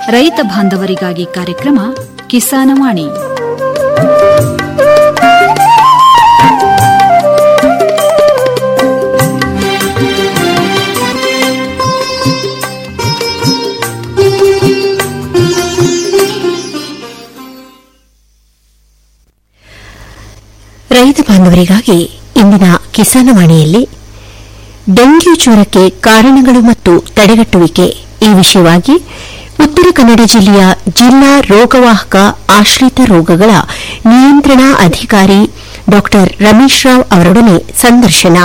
ರೈತ ಬಾಂಧವರಿಗಾಗಿ ಕಾರ್ಯಕ್ರಮ ಕಿಸಾನವಾಣಿ ರೈತ ಬಾಂಧವರಿಗಾಗಿ ಇಂದಿನ ಕಿಸಾನವಾಣಿಯಲ್ಲಿ ಡೆಂಗ್ಯೂ ಜ್ವರಕ್ಕೆ ಕಾರಣಗಳು ಮತ್ತು ತಡೆಗಟ್ಟುವಿಕೆ ಈ ವಿಷಯವಾಗಿ ಉತ್ತರ ಕನ್ನಡ ಜಿಲ್ಲೆಯ ಜಿಲ್ಲಾ ರೋಗವಾಹಕ ಆಶ್ರಿತ ರೋಗಗಳ ನಿಯಂತ್ರಣಾ ಅಧಿಕಾರಿ ಡಾ ರಮೇಶ್ ರಾವ್ ಅವರೊಡನೆ ಸಂದರ್ಶನ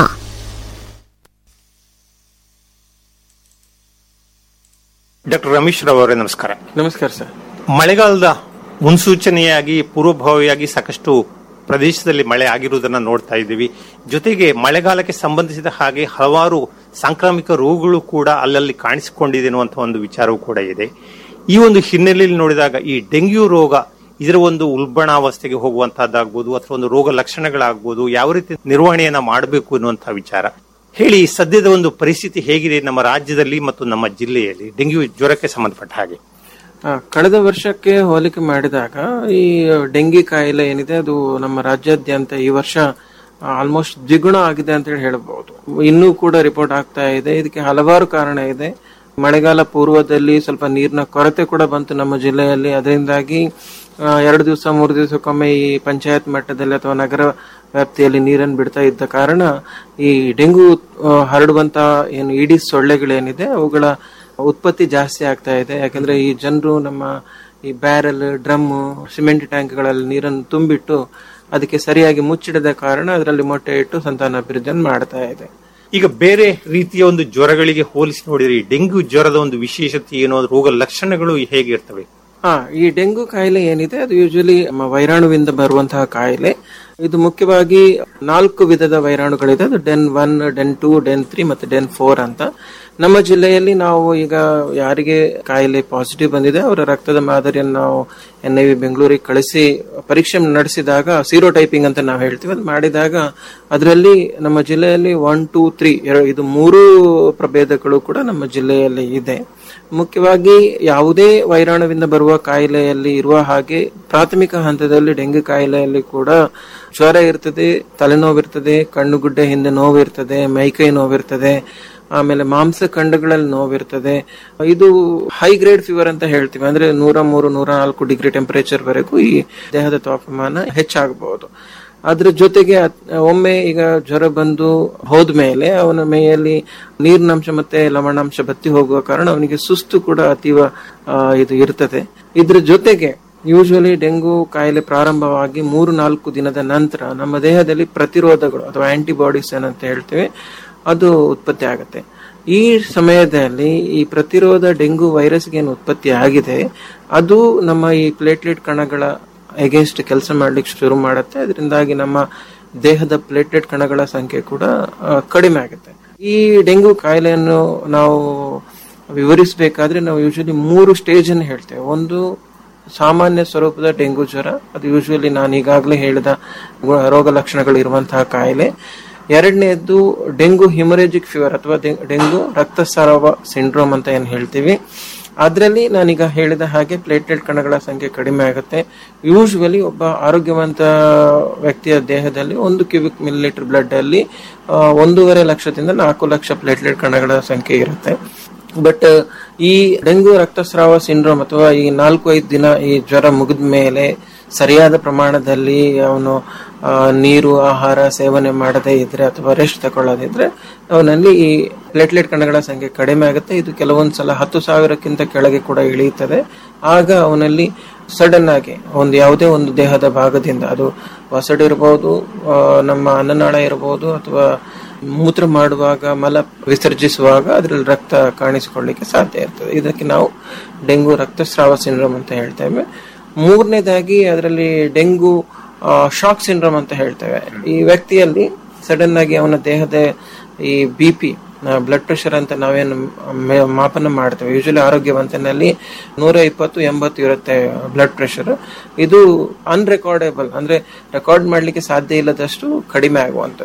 ಡಾಕ್ಟರ್ ರಮೇಶ್ ರಾವ್ ಅವರೇ ನಮಸ್ಕಾರ ನಮಸ್ಕಾರ ಸರ್ ಮಳೆಗಾಲದ ಮುನ್ಸೂಚನೆಯಾಗಿ ಪೂರ್ವಭಾವಿಯಾಗಿ ಸಾಕಷ್ಟು ಪ್ರದೇಶದಲ್ಲಿ ಮಳೆ ಆಗಿರುವುದನ್ನ ನೋಡ್ತಾ ಇದ್ದೀವಿ ಜೊತೆಗೆ ಮಳೆಗಾಲಕ್ಕೆ ಸಂಬಂಧಿಸಿದ ಹಾಗೆ ಹಲವಾರು ಸಾಂಕ್ರಾಮಿಕ ರೋಗಗಳು ಕೂಡ ಅಲ್ಲಲ್ಲಿ ಕಾಣಿಸಿಕೊಂಡಿದೆ ಅನ್ನುವಂಥ ಒಂದು ವಿಚಾರವೂ ಕೂಡ ಇದೆ ಈ ಒಂದು ಹಿನ್ನೆಲೆಯಲ್ಲಿ ನೋಡಿದಾಗ ಈ ಡೆಂಗ್ಯೂ ರೋಗ ಇದರ ಒಂದು ಉಲ್ಬಣಾವಸ್ಥೆಗೆ ಹೋಗುವಂತಹದ್ದಾಗ್ಬೋದು ಅಥವಾ ಒಂದು ರೋಗ ಲಕ್ಷಣಗಳಾಗ್ಬೋದು ಯಾವ ರೀತಿ ನಿರ್ವಹಣೆಯನ್ನ ಮಾಡಬೇಕು ಅನ್ನುವಂತಹ ವಿಚಾರ ಹೇಳಿ ಸದ್ಯದ ಒಂದು ಪರಿಸ್ಥಿತಿ ಹೇಗಿದೆ ನಮ್ಮ ರಾಜ್ಯದಲ್ಲಿ ಮತ್ತು ನಮ್ಮ ಜಿಲ್ಲೆಯಲ್ಲಿ ಡೆಂಗ್ಯೂ ಜ್ವರಕ್ಕೆ ಸಂಬಂಧಪಟ್ಟ ಹಾಗೆ ಆ, ಕಳೆದ ವರ್ಷಕ್ಕೆ ಹೋಲಿಕೆ ಮಾಡಿದಾಗ ಈ ಡೆಂಗಿ ಕಾಯಿಲೆ ಏನಿದೆ ಅದು ನಮ್ಮ ರಾಜ್ಯಾದ್ಯಂತ ಈ ವರ್ಷ ಆಲ್ಮೋಸ್ಟ್ ದ್ವಿಗುಣ ಆಗಿದೆ ಅಂತ ಹೇಳಿ ಹೇಳಬಹುದು ಇನ್ನೂ ಕೂಡ ರಿಪೋರ್ಟ್ ಆಗ್ತಾ ಇದೆ ಇದಕ್ಕೆ ಹಲವಾರು ಕಾರಣ ಇದೆ ಮಳೆಗಾಲ ಪೂರ್ವದಲ್ಲಿ ಸ್ವಲ್ಪ ನೀರಿನ ಕೊರತೆ ಕೂಡ ಬಂತು ನಮ್ಮ ಜಿಲ್ಲೆಯಲ್ಲಿ ಅದರಿಂದಾಗಿ ಆ, ಎರಡು ದಿವಸ ಮೂರು ದಿವಸಕ್ಕೊಮ್ಮೆ ಈ ಪಂಚಾಯತ್ ಮಟ್ಟದಲ್ಲಿ ಅಥವಾ ನಗರ ವ್ಯಾಪ್ತಿಯಲ್ಲಿ ನೀರನ್ನು ಬಿಡ್ತಾ ಇದ್ದ ಕಾರಣ ಈ ಡೆಂಗು ಆ, ಹರಡುವಂತ ಏನು ಈಡಿಸ್ ಸೊಳ್ಳೆಗಳೇನಿದೆ ಅವುಗಳ ಉತ್ಪತ್ತಿ ಜಾಸ್ತಿ ಆಗ್ತಾ ಇದೆ ಯಾಕಂದ್ರೆ ಈ ಜನರು ನಮ್ಮ ಈ ಬ್ಯಾರಲ್ ಡ್ರಮ್ ಸಿಮೆಂಟ್ ಟ್ಯಾಂಕ್ಗಳಲ್ಲಿ ನೀರನ್ನು ತುಂಬಿಟ್ಟು ಅದಕ್ಕೆ ಸರಿಯಾಗಿ ಮುಚ್ಚಿಡದ ಕಾರಣ ಅದರಲ್ಲಿ ಮೊಟ್ಟೆ ಇಟ್ಟು ಸಂತಾನಾಭಿವೃದ್ಧಿಯನ್ನು ಮಾಡ್ತಾ ಇದೆ ಈಗ ಬೇರೆ ರೀತಿಯ ಒಂದು ಜ್ವರಗಳಿಗೆ ಹೋಲಿಸಿ ನೋಡಿದ್ರೆ ಈ ಡೆಂಗ್ಯೂ ಜ್ವರದ ಒಂದು ವಿಶೇಷತೆ ಏನು ಅದು ರೋಗ ಲಕ್ಷಣಗಳು ಹೇಗಿರ್ತವೆ ಹಾ ಈ ಡೆಂಗು ಕಾಯಿಲೆ ಏನಿದೆ ಅದು ಯೂಶಲಿ ವೈರಾಣುವಿಂದ ಬರುವಂತಹ ಕಾಯಿಲೆ ಇದು ಮುಖ್ಯವಾಗಿ ನಾಲ್ಕು ವಿಧದ ವೈರಾಣುಗಳಿದೆ ಅದು DEN one DEN two DEN three ಮತ್ತೆ ಡೆನ್ ಫೋರ್ ಅಂತ ನಮ್ಮ ಜಿಲ್ಲೆಯಲ್ಲಿ ನಾವು ಈಗ ಯಾರಿಗೆ ಕಾಯಿಲೆ ಪಾಸಿಟಿವ್ ಬಂದಿದೆ ಅವರ ರಕ್ತದ ಮಾದರಿಯನ್ನು ನಾವು ಎನ್ ಐ ವಿ ಬೆಂಗಳೂರಿಗೆ ಕಳಿಸಿ ಪರೀಕ್ಷೆ ನಡೆಸಿದಾಗ ಸೀರೋ ಟೈಪಿಂಗ್ ಅಂತ ನಾವು ಹೇಳ್ತೀವಿ ಅದು ಮಾಡಿದಾಗ ಅದರಲ್ಲಿ ನಮ್ಮ ಜಿಲ್ಲೆಯಲ್ಲಿ ಒನ್ ಟೂ ತ್ರೀ ಇದು ಮೂರು ಪ್ರಭೇದಗಳು ಕೂಡ ನಮ್ಮ ಜಿಲ್ಲೆಯಲ್ಲಿ ಇದೆ ಮುಖ್ಯವಾಗಿ ಯಾವುದೇ ವೈರಾಣುವಿಂದ ಬರುವ ಕಾಯಿಲೆಯಲ್ಲಿ ಇರುವ ಹಾಗೆ ಪ್ರಾಥಮಿಕ ಹಂತದಲ್ಲಿ ಡೆಂಗ್ಯೂ ಕಾಯಿಲೆಯಲ್ಲಿ ಕೂಡ ಜ್ವರ ಇರ್ತದೆ ತಲೆನೋವಿರ್ತದೆ ಕಣ್ಣುಗುಡ್ಡೆ ಹಿಂದೆ ನೋವಿರ್ತದೆ ಮೈಕೈ ನೋವಿರ್ತದೆ ಆಮೇಲೆ ಮಾಂಸ ಖಂಡಗಳಲ್ಲಿ ನೋವಿರ್ತದೆ ಇದು ಹೈ ಗ್ರೇಡ್ ಫೀವರ್ ಅಂತ ಹೇಳ್ತೀವಿ ಅಂದ್ರೆ ನೂರ ಮೂರು ನೂರ ನಾಲ್ಕು ಡಿಗ್ರಿ ಟೆಂಪರೇಚರ್ ವರೆಗೂ ಈ ದೇಹದ ತಾಪಮಾನ ಹೆಚ್ಚಾಗಬಹುದು ಅದ್ರ ಜೊತೆಗೆ ಅತ್- ಒಮ್ಮೆ ಈಗ ಜ್ವರ ಬಂದು ಹೋದ್ಮೇಲೆ ಅವನ ಮೈಯಲ್ಲಿ ನೀರಿನಂಶ ಮತ್ತೆ ಲವಣಾಂಶ ಬತ್ತಿ ಹೋಗುವ ಕಾರಣ ಅವನಿಗೆ ಸುಸ್ತು ಕೂಡ ಅತೀವ ಆ, ಇದು ಇರ್ತದೆ ಇದ್ರ ಜೊತೆಗೆ ಯೂಶುವಲಿ ಡೆಂಗು ಕಾಯಿಲೆ ಪ್ರಾರಂಭವಾಗಿ ಮೂರು ನಾಲ್ಕು ದಿನದ ನಂತರ ನಮ್ಮ ದೇಹದಲ್ಲಿ ಪ್ರತಿರೋಧಗಳು ಅಥವಾ ಆಂಟಿಬಾಡೀಸ್ ಏನಂತ ಹೇಳ್ತೇವೆ ಅದು ಉತ್ಪತ್ತಿ ಆಗುತ್ತೆ ಈ ಸಮಯದಲ್ಲಿ ಈ ಪ್ರತಿರೋಧ ಡೆಂಗು ವೈರಸ್ಗೆ ಏನು ಉತ್ಪತ್ತಿ ಆಗಿದೆ ಅದು ನಮ್ಮ ಈ ಪ್ಲೇಟ್ಲೆಟ್ ಕಣಗಳ ಅಗೇನ್ಸ್ಟ್ ಕೆಲಸ ಮಾಡ್ಲಿಕ್ಕೆ ಶುರು ಮಾಡುತ್ತೆ ಅದರಿಂದಾಗಿ ನಮ್ಮ ದೇಹದ ಪ್ಲೇಟ್ಲೆಟ್ ಕಣಗಳ ಸಂಖ್ಯೆ ಕೂಡ ಆ, ಕಡಿಮೆ ಆಗುತ್ತೆ ಈ ಡೆಂಗು ಕಾಯಿಲೆಯನ್ನು ನಾವು ವಿವರಿಸಬೇಕಾದ್ರೆ ನಾವು ಯೂಶಲಿ ಮೂರು ಸ್ಟೇಜ್ ಅನ್ನು ಹೇಳ್ತೇವೆ ಒಂದು ಸಾಮಾನ್ಯ ಸ್ವರೂಪದ ಡೆಂಗು ಜ್ವರ ಅದು ಯೂಶುವಲಿ ನಾನು ಈಗಾಗಲೇ ಹೇಳಿದ ಗು- ರೋಗ ಲಕ್ಷಣಗಳು ಇರುವಂತಹ ಕಾಯಿಲೆ ಎರಡನೇದ್ದು ಡೆಂಗು ಹಿಮರೇಜಿಕ್ ಫೀವರ್ ಅಥವಾ ಡೆ- ಡೆಂಗು ರಕ್ತಸ್ರಾವ ಸಿಂಡ್ರೋಮ್ ಅಂತ ಏನು ಹೇಳ್ತೀವಿ ಅದರಲ್ಲಿ ನಾನೀಗ ಹೇಳಿದ ಹಾಗೆ ಪ್ಲೇಟ್ಲೆಟ್ ಕಣಗಳ ಸಂಖ್ಯೆ ಕಡಿಮೆ ಆಗುತ್ತೆ ಯೂಶುವಲಿ ಒಬ್ಬ ಆರೋಗ್ಯವಂತ ವ್ಯಕ್ತಿಯ ದೇಹದಲ್ಲಿ ಒಂದು ಕ್ಯೂಬಿಕ್ ಮಿಲಿಲೀಟರ್ ಬ್ಲಡ್ ಅಲ್ಲಿ ಆ, ಒಂದೂವರೆ ಲಕ್ಷದಿಂದ ನಾಲ್ಕು ಲಕ್ಷ ಪ್ಲೇಟ್ಲೆಟ್ ಕಣಗಳ ಸಂಖ್ಯೆ ಇರುತ್ತೆ ಬಟ್ ಈ ಡೆಂಗು ರಕ್ತಸ್ರಾವ ಸಿಂಡ್ರೋಮ್ ಅಥವಾ ಈ ನಾಲ್ಕು ಐದು ದಿನ ಈ ಜ್ವರ ಮುಗಿದ ಮೇಲೆ ಸರಿಯಾದ ಪ್ರಮಾಣದಲ್ಲಿ ಅವನು ಆ, ನೀರು ಆಹಾರ ಸೇವನೆ ಮಾಡದೇ ಇದ್ರೆ ಅಥವಾ ರೆಸ್ಟ್ ತಗೊಳ್ಳೋದಿದ್ರೆ ಅವನಲ್ಲಿ ಈ ಪ್ಲೇಟ್ಲೆಟ್ ಕಣಗಳ ಸಂಖ್ಯೆ ಕಡಿಮೆ ಆಗುತ್ತೆ ಇದು ಕೆಲವೊಂದು ಸಲ ಹತ್ತು ಸಾವಿರಕ್ಕಿಂತ ಕೆಳಗೆ ಕೂಡ ಇಳಿಯುತ್ತದೆ ಆಗ ಅವನಲ್ಲಿ ಸಡನ್ ಆಗಿ ಒಂದು ಯಾವುದೇ ಒಂದು ದೇಹದ ಭಾಗದಿಂದ ಅದು ವಸಡು ಇರಬಹುದು ಆ, ನಮ್ಮ ಅನ್ನನಾಳ ಇರಬಹುದು ಅಥವಾ ಮೂತ್ರ ಮಾಡುವಾಗ ಮಲ ವಿಸರ್ಜಿಸುವಾಗ ಅದರಲ್ಲಿ ರಕ್ತ ಕಾಣಿಸಿಕೊಳ್ಳಿಕ್ಕೆ ಸಾಧ್ಯ ಇರ್ತದೆ ಇದಕ್ಕೆ ನಾವು ಡೆಂಗು ರಕ್ತಸ್ರಾವ ಸಿಂಡ್ರೋಮ್ ಅಂತ ಹೇಳ್ತೇವೆ ಮೂರನೇದಾಗಿ ಅದರಲ್ಲಿ ಡೆಂಗು ಶಾಕ್ ಸಿಂಡ್ರೋಮ್ ಅಂತ ಹೇಳ್ತೇವೆ ಈ ವ್ಯಕ್ತಿಯಲ್ಲಿ ಸಡನ್ ಆಗಿ ಅವನ ದೇಹದ ಈ ಬಿ ಪಿ ಬ್ಲಡ್ ಪ್ರೆಷರ್ ಅಂತ ನಾವೇನು ಮೆ- ಮಾಪನ ಮಾಡ್ತೇವೆ ಯೂಶಲಿ ಆರೋಗ್ಯವಂತನಲ್ಲಿ ನೂರ ಇಪ್ಪತ್ತು ಎಂಬತ್ತು ಇರುತ್ತೆ ಬ್ಲಡ್ ಪ್ರೆಷರ್ ಇದು ಅನ್ರೆಕಾರ್ಡೇಬಲ್ ಅಂದ್ರೆ ರೆಕಾರ್ಡ್ ಮಾಡ್ಲಿಕ್ಕೆ ಸಾಧ್ಯ ಇಲ್ಲದಷ್ಟು ಕಡಿಮೆ ಆಗುವಂಥದ್ದು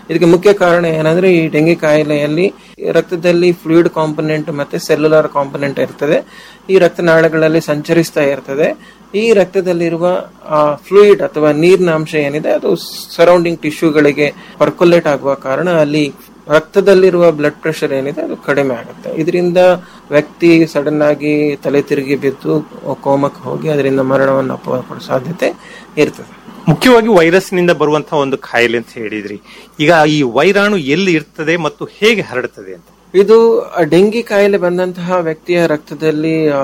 ಇದಕ್ಕೆ ಮುಖ್ಯ ಕಾರಣ ಏನಂದ್ರೆ ಈ ಡೆಂಗಿ ಕಾಯಿಲೆಯಲ್ಲಿ ರಕ್ತದಲ್ಲಿ ಫ್ಲೂಯಿಡ್ ಕಾಂಪೊನೆಂಟ್ ಮತ್ತೆ ಸೆಲ್ಯುಲರ್ ಕಾಂಪೊನೆಂಟ್ ಇರ್ತದೆ ಈ ರಕ್ತನಾಳಗಳಲ್ಲಿ ಸಂಚರಿಸ್ತಾ ಇರ್ತದೆ ಈ ರಕ್ತದಲ್ಲಿರುವ ಫ್ಲೂಯಿಡ್ ಅಥವಾ ನೀರಿನ ಅಂಶ ಏನಿದೆ ಅದು ಸರೌಂಡಿಂಗ್ ಟಿಶ್ಯೂಗಳಿಗೆ ಪರ್ಕೊಲೇಟ್ ಆಗುವ ಕಾರಣ ಅಲ್ಲಿ ರಕ್ತದಲ್ಲಿರುವ ಬ್ಲಡ್ ಪ್ರೆಷರ್ ಏನಿದೆ ಅದು ಕಡಿಮೆ ಆಗುತ್ತೆ ಇದರಿಂದ ವ್ಯಕ್ತಿ ಸಡನ್ ಆಗಿ ತಲೆ ತಿರುಗಿ ಬಿದ್ದು ಕೋಮಕ್ಕೆ ಹೋಗಿ ಅದರಿಂದ ಮರಣವನ್ನು ಅಪ್ಪಪಡೋ ಸಾಧ್ಯತೆ ಇರ್ತದೆ ಮುಖ್ಯವಾಗಿ ವೈರಸ್ನಿಂದ ಬರುವಂತಹ ಒಂದು ಕಾಯಿಲೆ ಅಂತ ಹೇಳಿದ್ರಿ ಈಗ ಈ ವೈರಾಣು ಎಲ್ಲಿ ಇರ್ತದೆ ಮತ್ತು ಹೇಗೆ ಹರಡುತ್ತದೆ ಅಂತ ಇದು ಡೆಂಗಿ ಕಾಯಿಲೆ ಬಂದಂತಹ ವ್ಯಕ್ತಿಯ ರಕ್ತದಲ್ಲಿ ಆ,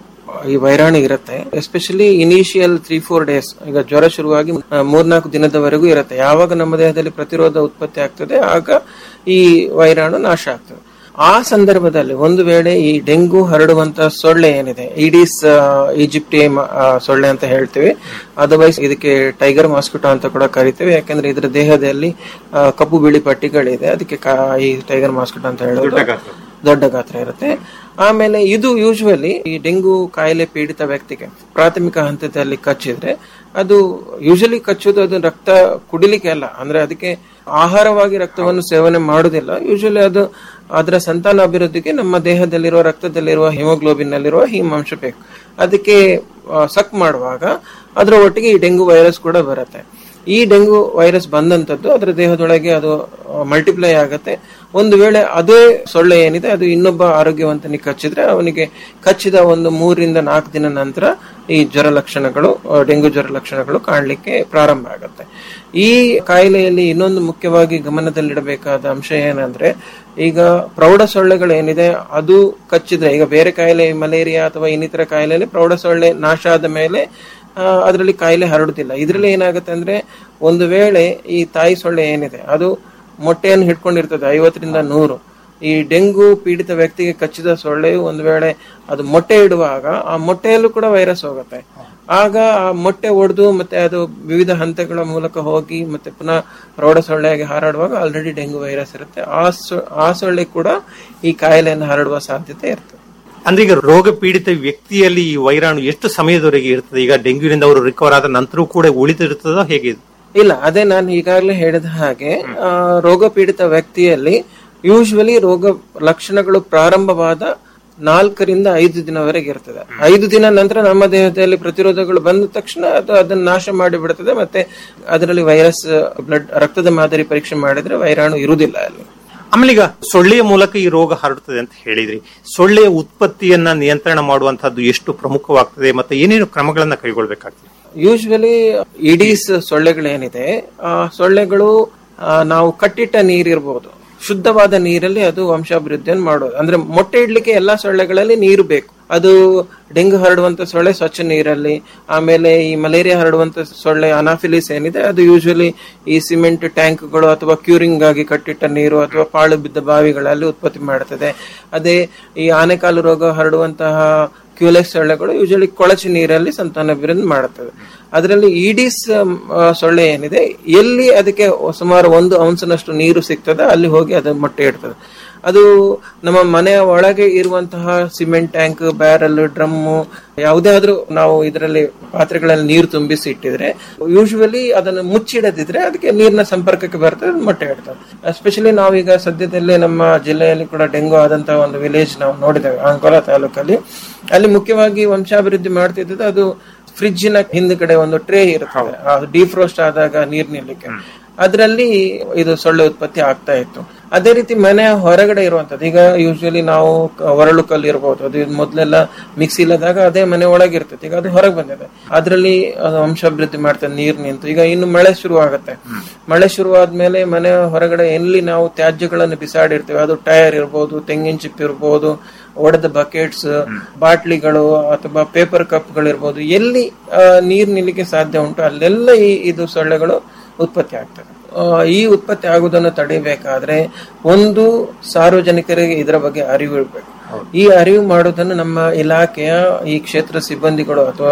ಈ ವೈರಾಣು ಇರುತ್ತೆ especially initial three four days ಈಗ ಜ್ವರ ಶುರುವಾಗಿ ಆ, ಮೂರ್ನಾಲ್ಕು ದಿನದವರೆಗೂ ಇರುತ್ತೆ ಯಾವಾಗ ನಮ್ಮ ದೇಹದಲ್ಲಿ ಪ್ರತಿರೋಧ ಉತ್ಪತ್ತಿ ಆಗ್ತದೆ ಆಗ ಈ ವೈರಾಣು ನಾಶ ಆಗ್ತದೆ ಆ ಸಂದರ್ಭದಲ್ಲಿ ಒಂದು ವೇಳೆ ಈ ಡೆಂಗು ಹರಡುವಂತ ಸೊಳ್ಳೆ ಏನಿದೆ ಇಡೀಸ್ ಈಜಿಪ್ಟಿಯಂ ಸೊಳ್ಳೆ ಅಂತ ಹೇಳ್ತೀವಿ ಅದರ್ವೈಸ್ ಇದಕ್ಕೆ ಟೈಗರ್ ಮಾಸ್ಕಿಟೋ ಅಂತ ಕೂಡ ಕರಿತೇವೆ ಯಾಕಂದ್ರೆ ಇದರ ದೇಹದಲ್ಲಿ ಆ, ಕಪ್ಪು ಬಿಳಿ ಪಟ್ಟಿಗಳಿದೆ ಅದಕ್ಕೆ ಕಾ- ಈ ಟೈಗರ್ ಮಾಸ್ಕಿಟೋ ಅಂತ ಹೇಳೋದು ದೊಡ್ಡ ಗಾತ್ರ ಇರುತ್ತೆ ಆಮೇಲೆ ಇದು ಯೂಶುವಲಿ ಈ ಡೆಂಗು ಕಾಯಿಲೆ ಪೀಡಿತ ವ್ಯಕ್ತಿಗೆ ಪ್ರಾಥಮಿಕ ಹಂತದಲ್ಲಿ ಕಚ್ಚಿದ್ರೆ ಅದು ಯೂಶಲಿ ಕಚ್ಚೋದು ಅದು ರಕ್ತ ಕುಡಿಲಿಕ್ಕೆ ಅಲ್ಲ ಅಂದ್ರೆ ಅದಕ್ಕೆ ಆಹಾರವಾಗಿ ರಕ್ತವನ್ನು ಸೇವನೆ ಮಾಡುದಿಲ್ಲ ಯೂಶಲಿ ಅದು ಅದರ ಸಂತಾನ ಅಭಿವೃದ್ಧಿಗೆ ನಮ್ಮ ದೇಹದಲ್ಲಿರುವ ರಕ್ತದಲ್ಲಿರುವ ಹಿಮೋಗ್ಲೋಬಿನ್ ನಲ್ಲಿರುವ ಹಿಮಾಂಶ ಬೇಕು ಅದಕ್ಕೆ ಆ, ಸಕ್ ಮಾಡುವಾಗ ಅದರ ಒಟ್ಟಿಗೆ ಈ ಡೆಂಗು ವೈರಸ್ ಕೂಡ ಬರುತ್ತೆ ಈ ಡೆಂಗು ವೈರಸ್ ಬಂದಂತದ್ದು ಅದರ ದೇಹದೊಳಗೆ ಅದು ಮಲ್ಟಿಪ್ಲೈ ಆಗತ್ತೆ ಒಂದು ವೇಳೆ ಅದೇ ಸೊಳ್ಳೆ ಏನಿದೆ ಅದು ಇನ್ನೊಬ್ಬ ಆರೋಗ್ಯವಂತನಿಗೆ ಕಚ್ಚಿದ್ರೆ ಅವನಿಗೆ ಕಚ್ಚಿದ ಒಂದು ಮೂರರಿಂದ ನಾಲ್ಕು ದಿನ ನಂತರ ಈ ಜ್ವರ ಲಕ್ಷಣಗಳು ಆ, ಡೆಂಗು ಜ್ವರ ಲಕ್ಷಣಗಳು ಕಾಣಲಿಕ್ಕೆ ಪ್ರಾರಂಭ ಆಗುತ್ತೆ ಈ ಕಾಯಿಲೆಯಲ್ಲಿ ಇನ್ನೊಂದು ಮುಖ್ಯವಾಗಿ ಗಮನದಲ್ಲಿಡಬೇಕಾದ ಅಂಶ ಏನಂದ್ರೆ ಈಗ ಪ್ರೌಢ ಸೊಳ್ಳೆಗಳು ಏನಿದೆ ಅದು ಕಚ್ಚಿದ್ರೆ ಈಗ ಬೇರೆ ಕಾಯಿಲೆ ಮಲೇರಿಯಾ ಅಥವಾ ಇನ್ನಿತರ ಕಾಯಿಲೆಯಲ್ಲಿ ಪ್ರೌಢ ಸೊಳ್ಳೆ ನಾಶ ಆದ ಮೇಲೆ ಅದರಲ್ಲಿ ಕಾಯಿಲೆ ಹರಡುತ್ತಿಲ್ಲ ಇದರಲ್ಲಿ ಏನಾಗುತ್ತೆ ಅಂದ್ರೆ ಒಂದು ವೇಳೆ ಈ ತಾಯಿ ಸೊಳ್ಳೆ ಏನಿದೆ ಅದು ಮೊಟ್ಟೆಯನ್ನು ಹಿಡ್ಕೊಂಡಿರ್ತದೆ ಐವತ್ತರಿಂದ ನೂರು ಈ ಡೆಂಗು ಪೀಡಿತ ವ್ಯಕ್ತಿಗೆ ಕಚ್ಚಿದ ಸೊಳ್ಳೆಯು ಒಂದು ವೇಳೆ ಅದು ಮೊಟ್ಟೆ ಇಡುವಾಗ ಆ ಮೊಟ್ಟೆಯಲ್ಲೂ ಕೂಡ ವೈರಸ್ ಹೋಗುತ್ತೆ ಆಗ ಆ ಮೊಟ್ಟೆ ಒಡೆದು ಮತ್ತೆ ಅದು ವಿವಿಧ ಹಂತಗಳ ಮೂಲಕ ಹೋಗಿ ಮತ್ತೆ ಪುನಃ ಪ್ರೌಢ ಸೊಳ್ಳೆಯಾಗಿ ಹಾರಾಡುವಾಗ ಆಲ್ರೆಡಿ ಡೆಂಗು ವೈರಸ್ ಇರುತ್ತೆ ಆ ಸೊ- ಆ ಸೊಳ್ಳೆ ಕೂಡ ಈ ಕಾಯಿಲೆಯನ್ನು ಹರಡುವ ಸಾಧ್ಯತೆ ಇರ್ತದೆ ಅಂದ್ರೆ ಈಗ ರೋಗ ಪೀಡಿತ ವ್ಯಕ್ತಿಯಲ್ಲಿ ಈ ವೈರಾಣು ಎಷ್ಟು ಸಮಯದವರೆಗೆ ಇರ್ತದೆ ಈಗ ಡೆಂಗ್ಯೂನಿಂದ ಅವರು ರಿಕವರ್ ಆದ ನಂತರವೂ ಕೂಡ ಉಳಿದಿರ್ತದೋ ಹೇಗೆ ಇದು? ಇಲ್ಲ ಅದೇ ನಾನು ಈಗಾಗಲೇ ಹೇಳಿದ ಹಾಗೆ ಆ, ರೋಗ ಪೀಡಿತ ವ್ಯಕ್ತಿಯಲ್ಲಿ ಯೂಶುವಲಿ ರೋಗ ಲಕ್ಷಣಗಳು ಪ್ರಾರಂಭವಾದ ನಾಲ್ಕರಿಂದ ಐದು ದಿನವರೆಗೆ ಇರ್ತದೆ ಐದು ದಿನ ನಂತರ ನಮ್ಮ ದೇಹದಲ್ಲಿ ಪ್ರತಿರೋಧಗಳು ಬಂದ ತಕ್ಷಣ ಅದು ಅದನ್ನು ನಾಶ ಮಾಡಿಬಿಡ್ತದೆ ಮತ್ತೆ ಅದರಲ್ಲಿ ವೈರಸ್ ಬ್ಲಡ್ ರಕ್ತದ ಮಾದರಿ ಪರೀಕ್ಷೆ ಮಾಡಿದ್ರೆ ವೈರಾಣು ಇರುವುದಿಲ್ಲ ಅಲ್ಲಿ ಆಮೇಲೆ ಈಗ ಸೊಳ್ಳೆಯ ಮೂಲಕ ಈ ರೋಗ ಹರಡುತ್ತದೆ ಅಂತ ಹೇಳಿದ್ರಿ ಸೊಳ್ಳೆಯ ಉತ್ಪತ್ತಿಯನ್ನ ನಿಯಂತ್ರಣ ಮಾಡುವಂತಹದ್ದು ಎಷ್ಟು ಪ್ರಮುಖವಾಗ್ತದೆ ಮತ್ತೆ ಏನೇನು ಕ್ರಮಗಳನ್ನ ಕೈಗೊಳ್ಬೇಕಾಗ್ತದೆ ಯೂಶುವಲಿ ಇಡೀಸ್ ಸೊಳ್ಳೆಗಳೇನಿದೆ ಆ ಸೊಳ್ಳೆಗಳು ಆ, ನಾವು ಕಟ್ಟಿಟ್ಟ ನೀರಿರ್ಬೋದು ಶುದ್ಧವಾದ ನೀರಲ್ಲಿ ಅದು ವಂಶಾಭಿವೃದ್ಧಿಯನ್ನು ಮಾಡೋದು ಅಂದ್ರೆ ಮೊಟ್ಟೆ ಇಡ್ಲಿಕ್ಕೆ ಎಲ್ಲಾ ಸೊಳ್ಳೆಗಳಲ್ಲಿ ನೀರು ಬೇಕು ಅದು ಡೆಂಗು ಹರಡುವಂತ ಸೊಳ್ಳೆ ಸ್ವಚ್ಛ ನೀರಲ್ಲಿ ಆಮೇಲೆ ಈ ಮಲೇರಿಯಾ ಹರಡುವಂತ ಸೊಳ್ಳೆ ಅನಾಫಿಲಿಸ್ ಏನಿದೆ ಅದು ಯೂಶುವಲಿ ಈ ಸಿಮೆಂಟ್ ಟ್ಯಾಂಕ್ಗಳು ಅಥವಾ ಕ್ಯೂರಿಂಗ್ ಆಗಿ ಕಟ್ಟಿಟ್ಟ ನೀರು ಅಥವಾ ಪಾಳು ಬಿದ್ದ ಬಾವಿಗಳಲ್ಲಿ ಉತ್ಪತ್ತಿ ಮಾಡುತ್ತದೆ ಅದೇ ಈ ಆನೆಕಾಲು ರೋಗ ಹರಡುವಂತಹ ಕ್ಯೂಲೆಕ್ಸ್ ಸೊಳ್ಳೆಗಳು ಯೂಶಲಿ ಕೊಳಚೆ ನೀರಲ್ಲಿ ಸಂತಾನಾಭಿವೃದ್ಧಿ ಮಾಡುತ್ತವೆ ಅದರಲ್ಲಿ ಈಡಿಸ್ ಆ, ಸೊಳ್ಳೆ ಏನಿದೆ ಎಲ್ಲಿ ಅದಕ್ಕೆ ಸುಮಾರು ಒಂದು ಔನ್ಸ್ನಷ್ಟು ನೀರು ಸಿಗ್ತದೆ ಅಲ್ಲಿ ಹೋಗಿ ಅದು ಮೊಟ್ಟೆ ಇಡ್ತದೆ ಅದು ನಮ್ಮ ಮನೆಯ ಒಳಗೆ ಇರುವಂತಹ ಸಿಮೆಂಟ್ ಟ್ಯಾಂಕ್ ಬ್ಯಾರಲ್ ಡ್ರಮ್ಮು ಯಾವುದೇ ಆದ್ರೂ ನಾವು ಇದರಲ್ಲಿ ಪಾತ್ರೆಗಳಲ್ಲಿ ನೀರು ತುಂಬಿಸಿ ಇಟ್ಟಿದ್ರೆ ಯೂಶುವಲಿ ಅದನ್ನು ಮುಚ್ಚಿಡದಿದ್ರೆ ಅದಕ್ಕೆ ನೀರಿನ ಸಂಪರ್ಕಕ್ಕೆ ಬರ್ತದೆ ಅದು ಮೊಟ್ಟೆ ಇಡ್ತದೆ ಎಸ್ಪೆಷಲಿ ನಾವೀಗ ಸದ್ಯದಲ್ಲೇ ನಮ್ಮ ಜಿಲ್ಲೆಯಲ್ಲಿ ಕೂಡ ಡೆಂಗು ಆದಂತಹ ಒಂದು ವಿಲೇಜ್ ನಾವು ನೋಡಿದ್ದೇವೆ ಅಂಕೋಲಾ ತಾಲೂಕಲ್ಲಿ ಅಲ್ಲಿ ಮುಖ್ಯವಾಗಿ ವಂಶಾಭಿವೃದ್ಧಿ ಮಾಡ್ತಿದ್ದದ್ದು ಅದು ಫ್ರಿಡ್ಜಿನ ಹಿಂದ್ಗಡೆ ಒಂದು ಟ್ರೇ ಇರ್ತದೆ ಡಿಫ್ರೋಸ್ಟ್ ಆದಾಗ ನೀರ್ ನಿಲ್ಲಕ್ಕೆ ಅದರಲ್ಲಿ ಇದು ಸೊಳ್ಳೆ ಉತ್ಪತ್ತಿ ಆಗ್ತಾ ಇತ್ತು ಅದೇ ರೀತಿ ಮನೆಯ ಹೊರಗಡೆ ಇರುವಂತದ್ದು ಈಗ ಯೂಶುವಲಿ ನಾವು ಕ- ಒರಳು ಕಲ್ಲು ಇರಬಹುದು ಅದು ಮೊದಲೆಲ್ಲ ಮಿಕ್ಸಿ ಇಲ್ಲದಾಗ ಅದೇ ಮನೆ ಒಳಗೆ ಇರ್ತದೆ ಈಗ ಅದು ಹೊರಗೆ ಬಂದಿದೆ ಅದರಲ್ಲಿ ಅದು ವಂಶಾಭಿವೃದ್ಧಿ ಮಾಡ್ತದೆ ನೀರ್ ನಿಂತು ಈಗ ಇನ್ನು ಮಳೆ ಶುರು ಆಗುತ್ತೆ ಮಳೆ ಶುರು ಆದ್ಮೇಲೆ ಮನೆ ಹೊರಗಡೆ ಎಲ್ಲಿ ನಾವು ತ್ಯಾಜ್ಯಗಳನ್ನು ಬಿಸಾಡಿರ್ತೇವೆ ಅದು ಟೈರ್ ಇರ್ಬೋದು ತೆಂಗಿನ ಚಿಪ್ ಇರ್ಬೋದು ಒಡೆದ ಬಕೆಟ್ಸ್ ಬಾಟ್ಲಿಗಳು ಅಥವಾ ಪೇಪರ್ ಕಪ್ಗಳಿರ್ಬೋದು ಎಲ್ಲಿ ಆ, ನೀರ್ ನಿಲ್ಲಿಕ್ಕೆ ಸಾಧ್ಯ ಉಂಟು ಅಲ್ಲೆಲ್ಲ ಈ ಇದು ಸೊಳ್ಳೆಗಳು ಉತ್ಪತ್ತಿ ಆಗ್ತದೆ ಆ, ಈ ಉತ್ಪತ್ತಿ ಆಗುವುದನ್ನು ತಡಿಬೇಕಾದ್ರೆ ಒಂದು ಸಾರ್ವಜನಿಕರಿಗೆ ಇದರ ಬಗ್ಗೆ ಅರಿವು ಇರಬೇಕು ಈ ಅರಿವು ಮಾಡುವುದನ್ನು ನಮ್ಮ ಇಲಾಖೆಯ ಈ ಕ್ಷೇತ್ರ ಸಿಬ್ಬಂದಿಗಳು ಅಥವಾ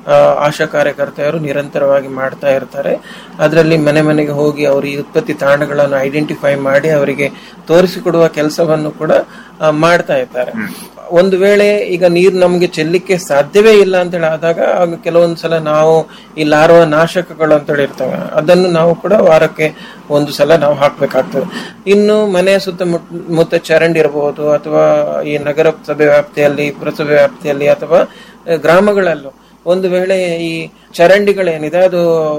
ಆ, ಆಶಾ ಕಾರ್ಯಕರ್ತೆಯರು ನಿರಂತರವಾಗಿ ಮಾಡ್ತಾ ಇರ್ತಾರೆ ಅದರಲ್ಲಿ ಮನೆ ಮನೆಗೆ ಹೋಗಿ ಅವರು ಈ ಉತ್ಪತ್ತಿ ತಾಣಗಳನ್ನು ಐಡೆಂಟಿಫೈ ಮಾಡಿ ಅವರಿಗೆ ತೋರಿಸಿಕೊಡುವ ಕೆಲಸವನ್ನು ಕೂಡ ಆ, ಮಾಡ್ತಾ ಇದ್ದಾರೆ ಒಂದು ವೇಳೆ ಈಗ ನೀರು ನಮಗೆ ಚೆಲ್ಲಿಕ್ಕೆ ಸಾಧ್ಯವೇ ಇಲ್ಲ ಅಂತ ಹೇಳಿ ಆದಾಗ ಆಗ ಕೆಲವೊಂದು ಸಲ ನಾವು ಈ ಲಾರ್ವ ನಾಶಕಗಳು ಅಂತೇಳಿ ಇರ್ತವೆ ಅದನ್ನು ನಾವು ಕೂಡ ವಾರಕ್ಕೆ ಒಂದು ಸಲ ನಾವು ಹಾಕ್ಬೇಕಾಗ್ತದೆ ಇನ್ನು ಮನೆಯ ಸುತ್ತಮುತ್ತ ಚರಂಡಿ ಇರಬಹುದು ಅಥವಾ ಈ ನಗರ ಸಭೆ ವ್ಯಾಪ್ತಿಯಲ್ಲಿ ಪುರಸಭೆ ವ್ಯಾಪ್ತಿಯಲ್ಲಿ ಅಥವಾ ಆ, ಗ್ರಾಮಗಳಲ್ಲೂ ಒಂದು ವೇಳೆ ಈ ಚರಂಡಿಗಳೇನಿದೆ ಅದು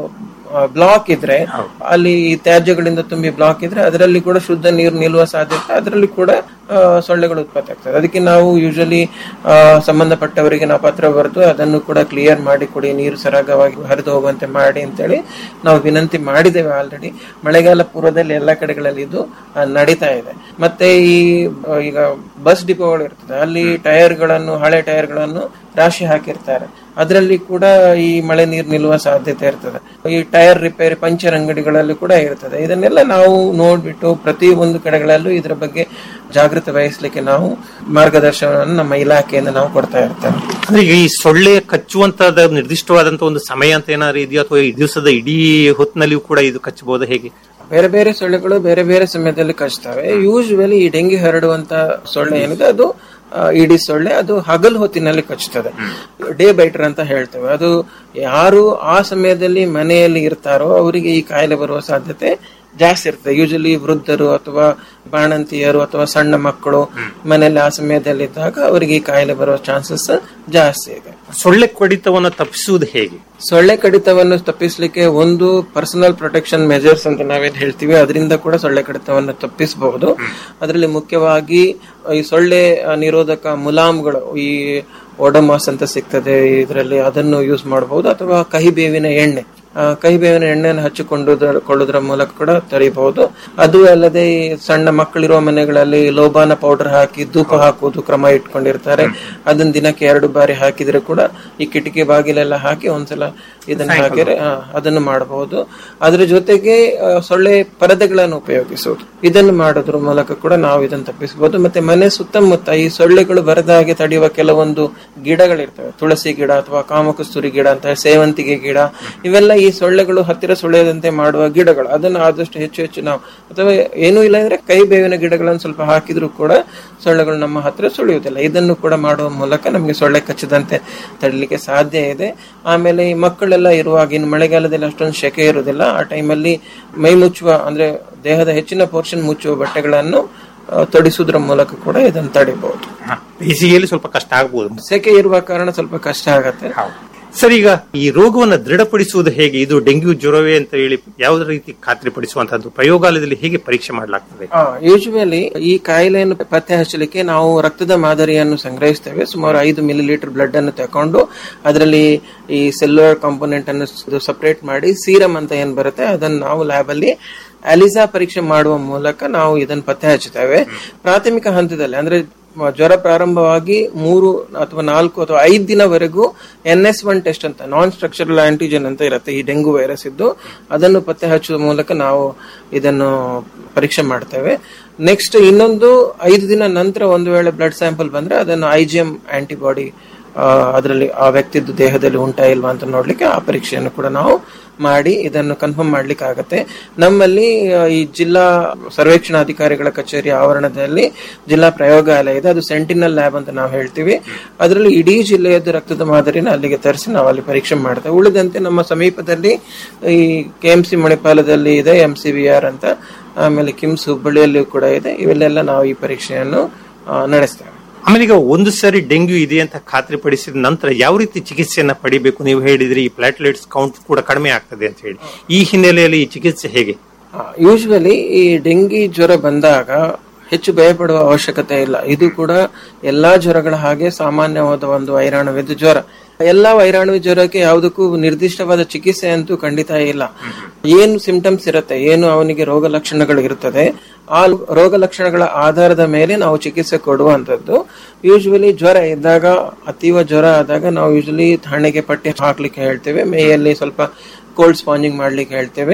ಬ್ಲಾಕ್ ಇದ್ರೆ ಅಲ್ಲಿ ಈ ತ್ಯಾಜ್ಯಗಳಿಂದ ತುಂಬಿ ಬ್ಲಾಕ್ ಇದ್ರೆ ಅದರಲ್ಲಿ ಕೂಡ ಶುದ್ಧ ನೀರು ನಿಲ್ಲುವ ಸಾಧ್ಯತೆ ಅದರಲ್ಲಿ ಕೂಡ ಆ, ಸೊಳ್ಳೆಗಳು ಉತ್ಪತ್ತಿ ಆಗ್ತದೆ ಅದಕ್ಕೆ ನಾವು ಯೂಶಲಿ ಸಂಬಂಧಪಟ್ಟವರಿಗೆ ನಾವು ಪತ್ರ ಬರೆದು ಅದನ್ನು ಕೂಡ ಕ್ಲಿಯರ್ ಮಾಡಿ ಕೊಡಿ ನೀರು ಸರಾಗವಾಗಿ ಹರಿದು ಹೋಗುವಂತೆ ಮಾಡಿ ಅಂತೇಳಿ ನಾವು ವಿನಂತಿ ಮಾಡಿದ್ದೇವೆ ಆಲ್ರೆಡಿ ಮಳೆಗಾಲ ಪೂರ್ವದಲ್ಲಿ ಎಲ್ಲ ಕಡೆಗಳಲ್ಲಿ ಇದು ಆ, ನಡೀತಾ ಇದೆ ಮತ್ತೆ ಈ ಆ, ಈಗ ಬಸ್ ಡಿಪೋಗಳು ಇರ್ತದೆ ಅಲ್ಲಿ ಟೈರ್ಗಳನ್ನು ಹಳೆ ಟೈರ್ಗಳನ್ನು ರಾಶಿ ಹಾಕಿರ್ತಾರೆ ಅದರಲ್ಲಿ ಕೂಡ ಈ ಮಳೆ ನೀರು ನಿಲ್ಲುವ ಸಾಧ್ಯತೆ ಇರ್ತದೆ ಈ ಟೈರ್ ರಿಪೇರಿ ಪಂಚರ್ ಅಂಗಡಿಗಳಲ್ಲಿ ಕೂಡ ಇರ್ತದೆ ಇದನ್ನೆಲ್ಲ ನಾವು ನೋಡ್ಬಿಟ್ಟು ಪ್ರತಿ ಒಂದು ಕಡೆಗಳಲ್ಲೂ ಇದರ ಬಗ್ಗೆ ಜಾಗೃತಿ ವಹಿಸ್ಲಿಕ್ಕೆ ನಾವು ಮಾರ್ಗದರ್ಶನವನ್ನು ನಮ್ಮ ಇಲಾಖೆಯಿಂದ ನಾವು ಕೊಡ್ತಾ ಇರ್ತೇವೆ ಅಂದ್ರೆ ಈಗ ಈ ಸೊಳ್ಳೆ ಕಚ್ಚುವಂತದ ನಿರ್ದಿಷ್ಟವಾದಂತ ಒಂದು ಸಮಯ ಅಂತ ಏನಾದ್ರು ಇದೆಯಾ ಅಥವಾ ಈ ದಿವಸದ ಇಡೀ ಹೊತ್ತಿನಲ್ಲಿಯೂ ಕೂಡ ಇದು ಕಚ್ಚಬಹುದು ಹೇಗೆ ಬೇರೆ ಬೇರೆ ಸೊಳ್ಳೆಗಳು ಬೇರೆ ಬೇರೆ ಸಮಯದಲ್ಲಿ ಕಚ್ತವೆ ಯೂಶುವಲಿ ಈ ಡೆಂಗಿ ಹರಡುವಂತ ಸೊಳ್ಳೆ ಏನಿದೆ ಅದು ಆ, ಇಡೀ ಸೊಳ್ಳೆ ಅದು ಹಗಲು ಹೊತ್ತಿನಲ್ಲಿ ಕಚ್ಚುತ್ತದೆ ಡೇ ಬೈಟರ್ ಅಂತ ಹೇಳ್ತೇವೆ ಅದು ಯಾರು ಆ ಸಮಯದಲ್ಲಿ ಮನೆಯಲ್ಲಿ ಇರ್ತಾರೋ ಅವರಿಗೆ ಈ ಕಾಯಿಲೆ ಬರುವ ಸಾಧ್ಯತೆ ಜಾಸ್ತಿ ಇರ್ತದೆ ಯೂಶಲಿ ವೃದ್ಧರು ಅಥವಾ ಬಾಣಂತಿಯರು ಅಥವಾ ಸಣ್ಣ ಮಕ್ಕಳು ಮನೆಯಲ್ಲಿ ಆ ಸಮಯದಲ್ಲಿ ಇದ್ದಾಗ ಅವರಿಗೆ ಈ ಕಾಯಿಲೆ ಬರುವ ಚಾನ್ಸಸ್ ಜಾಸ್ತಿ ಇದೆ ಸೊಳ್ಳೆ ಕಡಿತವನ್ನು ತಪ್ಪಿಸುವುದು ಹೇಗೆ ಸೊಳ್ಳೆ ಕಡಿತವನ್ನು ತಪ್ಪಿಸಲಿಕ್ಕೆ ಒಂದು ಪರ್ಸನಲ್ ಪ್ರೊಟೆಕ್ಷನ್ ಮೆಜರ್ಸ್ ಅಂತ ನಾವೇನ್ ಹೇಳ್ತೀವಿ ಅದರಿಂದ ಕೂಡ ಸೊಳ್ಳೆ ಕಡಿತವನ್ನು ತಪ್ಪಿಸಬಹುದು ಅದರಲ್ಲಿ ಮುಖ್ಯವಾಗಿ ಈ ಸೊಳ್ಳೆ ಆ, ನಿರೋಧಕ ಮುಲಾಮ್ಗಳು ಈ ಓಡೋಮಾಸ್ ಅಂತ ಸಿಗ್ತದೆ ಇದರಲ್ಲಿ ಅದನ್ನು ಯೂಸ್ ಮಾಡಬಹುದು ಅಥವಾ ಕಹಿ ಬೇವಿನ ಎಣ್ಣೆ ಆ, ಕಹಿ ಬೇವಿನ ಎಣ್ಣೆಯನ್ನು ಹಚ್ಚಿಕೊಂಡು ಕೊಳ್ಳೋದ್ರ ಮೂಲಕ ಕೂಡ ತಡೆಯಬಹುದು ಅದು ಅಲ್ಲದೆ ಈ ಸಣ್ಣ ಮಕ್ಕಳಿರುವ ಮನೆಗಳಲ್ಲಿ ಲೋಬಾನ ಪೌಡರ್ ಹಾಕಿ ಧೂಪ ಹಾಕುವುದು ಕ್ರಮ ಇಟ್ಕೊಂಡಿರ್ತಾರೆ ಅದನ್ನ ದಿನಕ್ಕೆ ಎರಡು ಬಾರಿ ಹಾಕಿದ್ರೆ ಕೂಡ ಈ ಕಿಟಕಿ ಬಾಗಿಲೆಲ್ಲ ಹಾಕಿ ಒಂದ್ಸಲ ಇದನ್ನ ಹಾಕಿದ್ರೆ ಆ, ಅದನ್ನು ಮಾಡಬಹುದು ಅದ್ರ ಜೊತೆಗೆ ಆ, ಸೊಳ್ಳೆ ಪರದೆಗಳನ್ನು ಉಪಯೋಗಿಸುವುದು ಇದನ್ನು ಮಾಡೋದ್ರ ಮೂಲಕ ಕೂಡ ನಾವು ಇದನ್ನು ತಪ್ಪಿಸಬಹುದು ಮತ್ತೆ ಮನೆ ಸುತ್ತಮುತ್ತ ಈ ಸೊಳ್ಳೆಗಳು ಬರದ ಹಾಗೆ ತಡೆಯುವ ಕೆಲವೊಂದು ಗಿಡಗಳಿರ್ತವೆ ತುಳಸಿ ಗಿಡ ಅಥವಾ ಕಾಮಕಸ್ತೂರಿ ಗಿಡ ಅಂತ ಸೇವಂತಿಗೆ ಗಿಡ ಇವೆಲ್ಲ ಈ ಸೊಳ್ಳೆಗಳು ಹತ್ತಿರ ಸುಳಿಯದಂತೆ ಮಾಡುವ ಗಿಡಗಳು ಅದನ್ನು ಆದಷ್ಟು ಹೆಚ್ಚು ಹೆಚ್ಚು ನಾವು ಅಥವಾ ಏನೂ ಇಲ್ಲ ಅಂದ್ರೆ ಕೈ ಬೇವಿನ ಗಿಡಗಳನ್ನು ಸ್ವಲ್ಪ ಹಾಕಿದ್ರು ಕೂಡ ಸೊಳ್ಳೆಗಳು ನಮ್ಮ ಹತ್ತಿರ ಸುಳಿಯುವುದಿಲ್ಲ ಇದನ್ನು ಕೂಡ ಮಾಡುವ ಮೂಲಕ ನಮಗೆ ಸೊಳ್ಳೆ ಕಚ್ಚದಂತೆ ತಡಲಿಕ್ಕೆ ಸಾಧ್ಯ ಇದೆ ಆಮೇಲೆ ಈ ಮಕ್ಕಳೆಲ್ಲ ಇರುವಾಗ ಇನ್ನು ಮಳೆಗಾಲದಲ್ಲಿ ಅಷ್ಟೊಂದು ಶೆಕೆ ಇರುವುದಿಲ್ಲ ಆ ಟೈಮಲ್ಲಿ ಮೈ ಮುಚ್ಚುವ ಅಂದ್ರೆ ದೇಹದ ಹೆಚ್ಚಿನ ಪೋರ್ಷನ್ ಮುಚ್ಚುವ ಬಟ್ಟೆಗಳನ್ನು ಆ, ತೊಡಿಸುವುದರ ಮೂಲಕ ಕೂಡ ಇದನ್ನು ತಡಿಬಹುದು ಹ, ಬೇಸಿಗೆಯಲ್ಲಿ ಸ್ವಲ್ಪ ಕಷ್ಟ ಆಗ್ಬೋದು ಸೆಕೆ ಇರುವ ಕಾರಣ ಸ್ವಲ್ಪ ಕಷ್ಟ ಆಗತ್ತೆ ಸರ್ ಈಗ ಈ ರೋಗವನ್ನು ದೃಢಪಡಿಸುವುದು ಹೇಗೆ ಇದು ಡೆಂಗ್ಯೂ ಜ್ವರವೇ ಅಂತ ಹೇಳಿ ಯಾವುದೇ ರೀತಿ ಖಾತ್ರಿಪಡಿಸುವಂತದ್ದು ಪ್ರಯೋಗಾಲಯದಲ್ಲಿ ಹೇಗೆ ಪರೀಕ್ಷೆ ಮಾಡಲಾಗ್ತದೆ ಯೂಶುವಲಿ ಈ ಕಾಯಿಲೆಯನ್ನು ಪತ್ತೆ ಹಚ್ಚಲಿಕ್ಕೆ ನಾವು ರಕ್ತದ ಮಾದರಿಯನ್ನು ಸಂಗ್ರಹಿಸ್ತೇವೆ ಸುಮಾರು ಐದು ಮಿಲಿ ಲೀಟರ್ ಬ್ಲಡ್ ಅನ್ನು ತಕೊಂಡು ಅದರಲ್ಲಿ ಈ ಸೆಲ್ಯುಲರ್ ಕಾಂಪೋನೆಂಟ್ ಅನ್ನು ಸಪರೇಟ್ ಮಾಡಿ ಸೀರಮ್ ಅಂತ ಏನ್ ಬರುತ್ತೆ ಅದನ್ನು ನಾವು ಲ್ಯಾಬ್ ಅಲ್ಲಿ ಅಲಿಸಾ ಪರೀಕ್ಷೆ ಮಾಡುವ ಮೂಲಕ ನಾವು ಇದನ್ನು ಪತ್ತೆ ಹಚ್ಚುತ್ತೇವೆ ಪ್ರಾಥಮಿಕ ಹಂತದಲ್ಲಿ ಅಂದ್ರೆ ಮ- ಜ್ವರ ಪ್ರಾರಂಭವಾಗಿ ಮೂರು ಅಥವಾ ನಾಲ್ಕು ಅಥವಾ ಐದು ದಿನವರೆಗೂ ಎನ್ ಎಸ್ ಒನ್ ಟೆಸ್ಟ್ ಅಂತ ನಾನ್ ಸ್ಟ್ರಕ್ಚರಲ್ ಆಂಟಿಜನ್ ಅಂತ ಇರುತ್ತೆ ಈ ಡೆಂಗು ವೈರಸ್ ಇದ್ದು ಅದನ್ನು ಪತ್ತೆ ಹಚ್ಚುವ ಮೂಲಕ ನಾವು ಇದನ್ನು ಪರೀಕ್ಷೆ ಮಾಡ್ತೇವೆ ನೆಕ್ಸ್ಟ್ ಇನ್ನೊಂದು ಐದು ದಿನ ನಂತರ ಒಂದು ವೇಳೆ ಬ್ಲಡ್ ಸ್ಯಾಂಪಲ್ ಬಂದ್ರೆ ಅದನ್ನು ಐ ಜಿ ಎಂ ಆಂಟಿಬಾಡಿ ಅದರಲ್ಲಿ ಆ ವ್ಯಕ್ತಿದ್ದು ದೇಹದಲ್ಲಿ ಉಂಟಾ ಇಲ್ವಾ ಅಂತ ನೋಡ್ಲಿಕ್ಕೆ ಆ ಪರೀಕ್ಷೆಯನ್ನು ಕೂಡ ನಾವು ಮಾಡಿ ಇದನ್ನು ಕನ್ಫರ್ಮ್ ಮಾಡ್ಲಿಕ್ಕೆ ಆಗತ್ತೆ ನಮ್ಮಲ್ಲಿ ಆ, ಈ ಜಿಲ್ಲಾ ಸರ್ವೇಕ್ಷಣಾಧಿಕಾರಿಗಳ ಕಚೇರಿ ಆವರಣದಲ್ಲಿ ಜಿಲ್ಲಾ ಪ್ರಯೋಗಾಲಯ ಇದೆ ಅದು ಸೆಂಟಿನಲ್ ಲ್ಯಾಬ್ ಅಂತ ನಾವು ಹೇಳ್ತೀವಿ ಅದರಲ್ಲಿ ಇಡೀ ಜಿಲ್ಲೆಯದ್ದು ರಕ್ತದ ಮಾದರಿನ ಅಲ್ಲಿಗೆ ತರಿಸಿ ನಾವು ಅಲ್ಲಿ ಪರೀಕ್ಷೆ ಮಾಡ್ತೇವೆ ಉಳಿದಂತೆ ನಮ್ಮ ಸಮೀಪದಲ್ಲಿ ಈ ಕೆ ಎಂ ಸಿ ಮಣಿಪಾಲದಲ್ಲಿ ಇದೆ ಎಂ ಸಿ ವಿ ಆರ್ ಅಂತ ಆಮೇಲೆ ಕಿಮ್ಸ್ ಹುಬ್ಬಳ್ಳಿಯಲ್ಲಿಯೂ ಕೂಡ ಇದೆ ಇವೆಲ್ಲೆಲ್ಲ ನಾವು ಈ ಪರೀಕ್ಷೆಯನ್ನು ಆ, ನಡೆಸ್ತೇವೆ ಆಮೇಲೆ ಈಗ ಒಂದು ಸಾರಿ ಡೆಂಗ್ಯೂ ಇದೆ ಅಂತ ಖಾತ್ರಿಪಡಿಸಿದ ನಂತರ ಯಾವ ರೀತಿ ಚಿಕಿತ್ಸೆಯನ್ನ ಪಡಿಬೇಕು ನೀವು ಹೇಳಿದ್ರಿ ಈ ಪ್ಲಾಟ್ಲೆಟ್ಸ್ ಕೌಂಟ್ ಕೂಡ ಕಡಿಮೆ ಆಗ್ತದೆ ಅಂತ ಹೇಳಿ ಈ ಹಿನ್ನೆಲೆಯಲ್ಲಿ ಈ ಚಿಕಿತ್ಸೆ ಹೇಗೆ ಯೂಶುವಲಿ ಈ ಡೆಂಗಿ ಜ್ವರ ಬಂದಾಗ ಹೆಚ್ಚು ಭಯಪಡುವ ಅವಶ್ಯಕತೆ ಇಲ್ಲ ಇದು ಕೂಡ ಎಲ್ಲಾ ಜ್ವರಗಳ ಹಾಗೆ ಸಾಮಾನ್ಯವಾದ ಒಂದು ವೈರಾಣುವಿದ್ದು ಜ್ವರ ಎಲ್ಲಾ ವೈರಾಣು ಜ್ವರಕ್ಕೆ ಯಾವುದಕ್ಕೂ ನಿರ್ದಿಷ್ಟವಾದ ಚಿಕಿತ್ಸೆ ಅಂತೂ ಖಂಡಿತ ಇಲ್ಲ ಏನು ಸಿಂಟಮ್ಸ್ ಇರುತ್ತೆ ಏನು ಅವನಿಗೆ ರೋಗ ಲಕ್ಷಣಗಳು ಇರುತ್ತದೆ ಆ ರೋಗ ಲಕ್ಷಣಗಳ ಆಧಾರದ ಮೇಲೆ ನಾವು ಚಿಕಿತ್ಸೆ ಕೊಡುವಂತದ್ದು ಯೂಶುವಲಿ ಜ್ವರ ಇದ್ದಾಗ ಅತೀವ ಜ್ವರ ಆದಾಗ ನಾವು ಯೂಶುವಲಿ ಹಣೆಗೆ ಪಟ್ಟಿ ಹಾಕ್ಲಿಕ್ಕೆ ಹೇಳ್ತೇವೆ ಮೇಯಲ್ಲಿ ಸ್ವಲ್ಪ ಕೋಲ್ಡ್ ಸ್ಪಾಂಜಿಂಗ್ ಮಾಡ್ಲಿಕ್ಕೆ ಹೇಳ್ತೇವೆ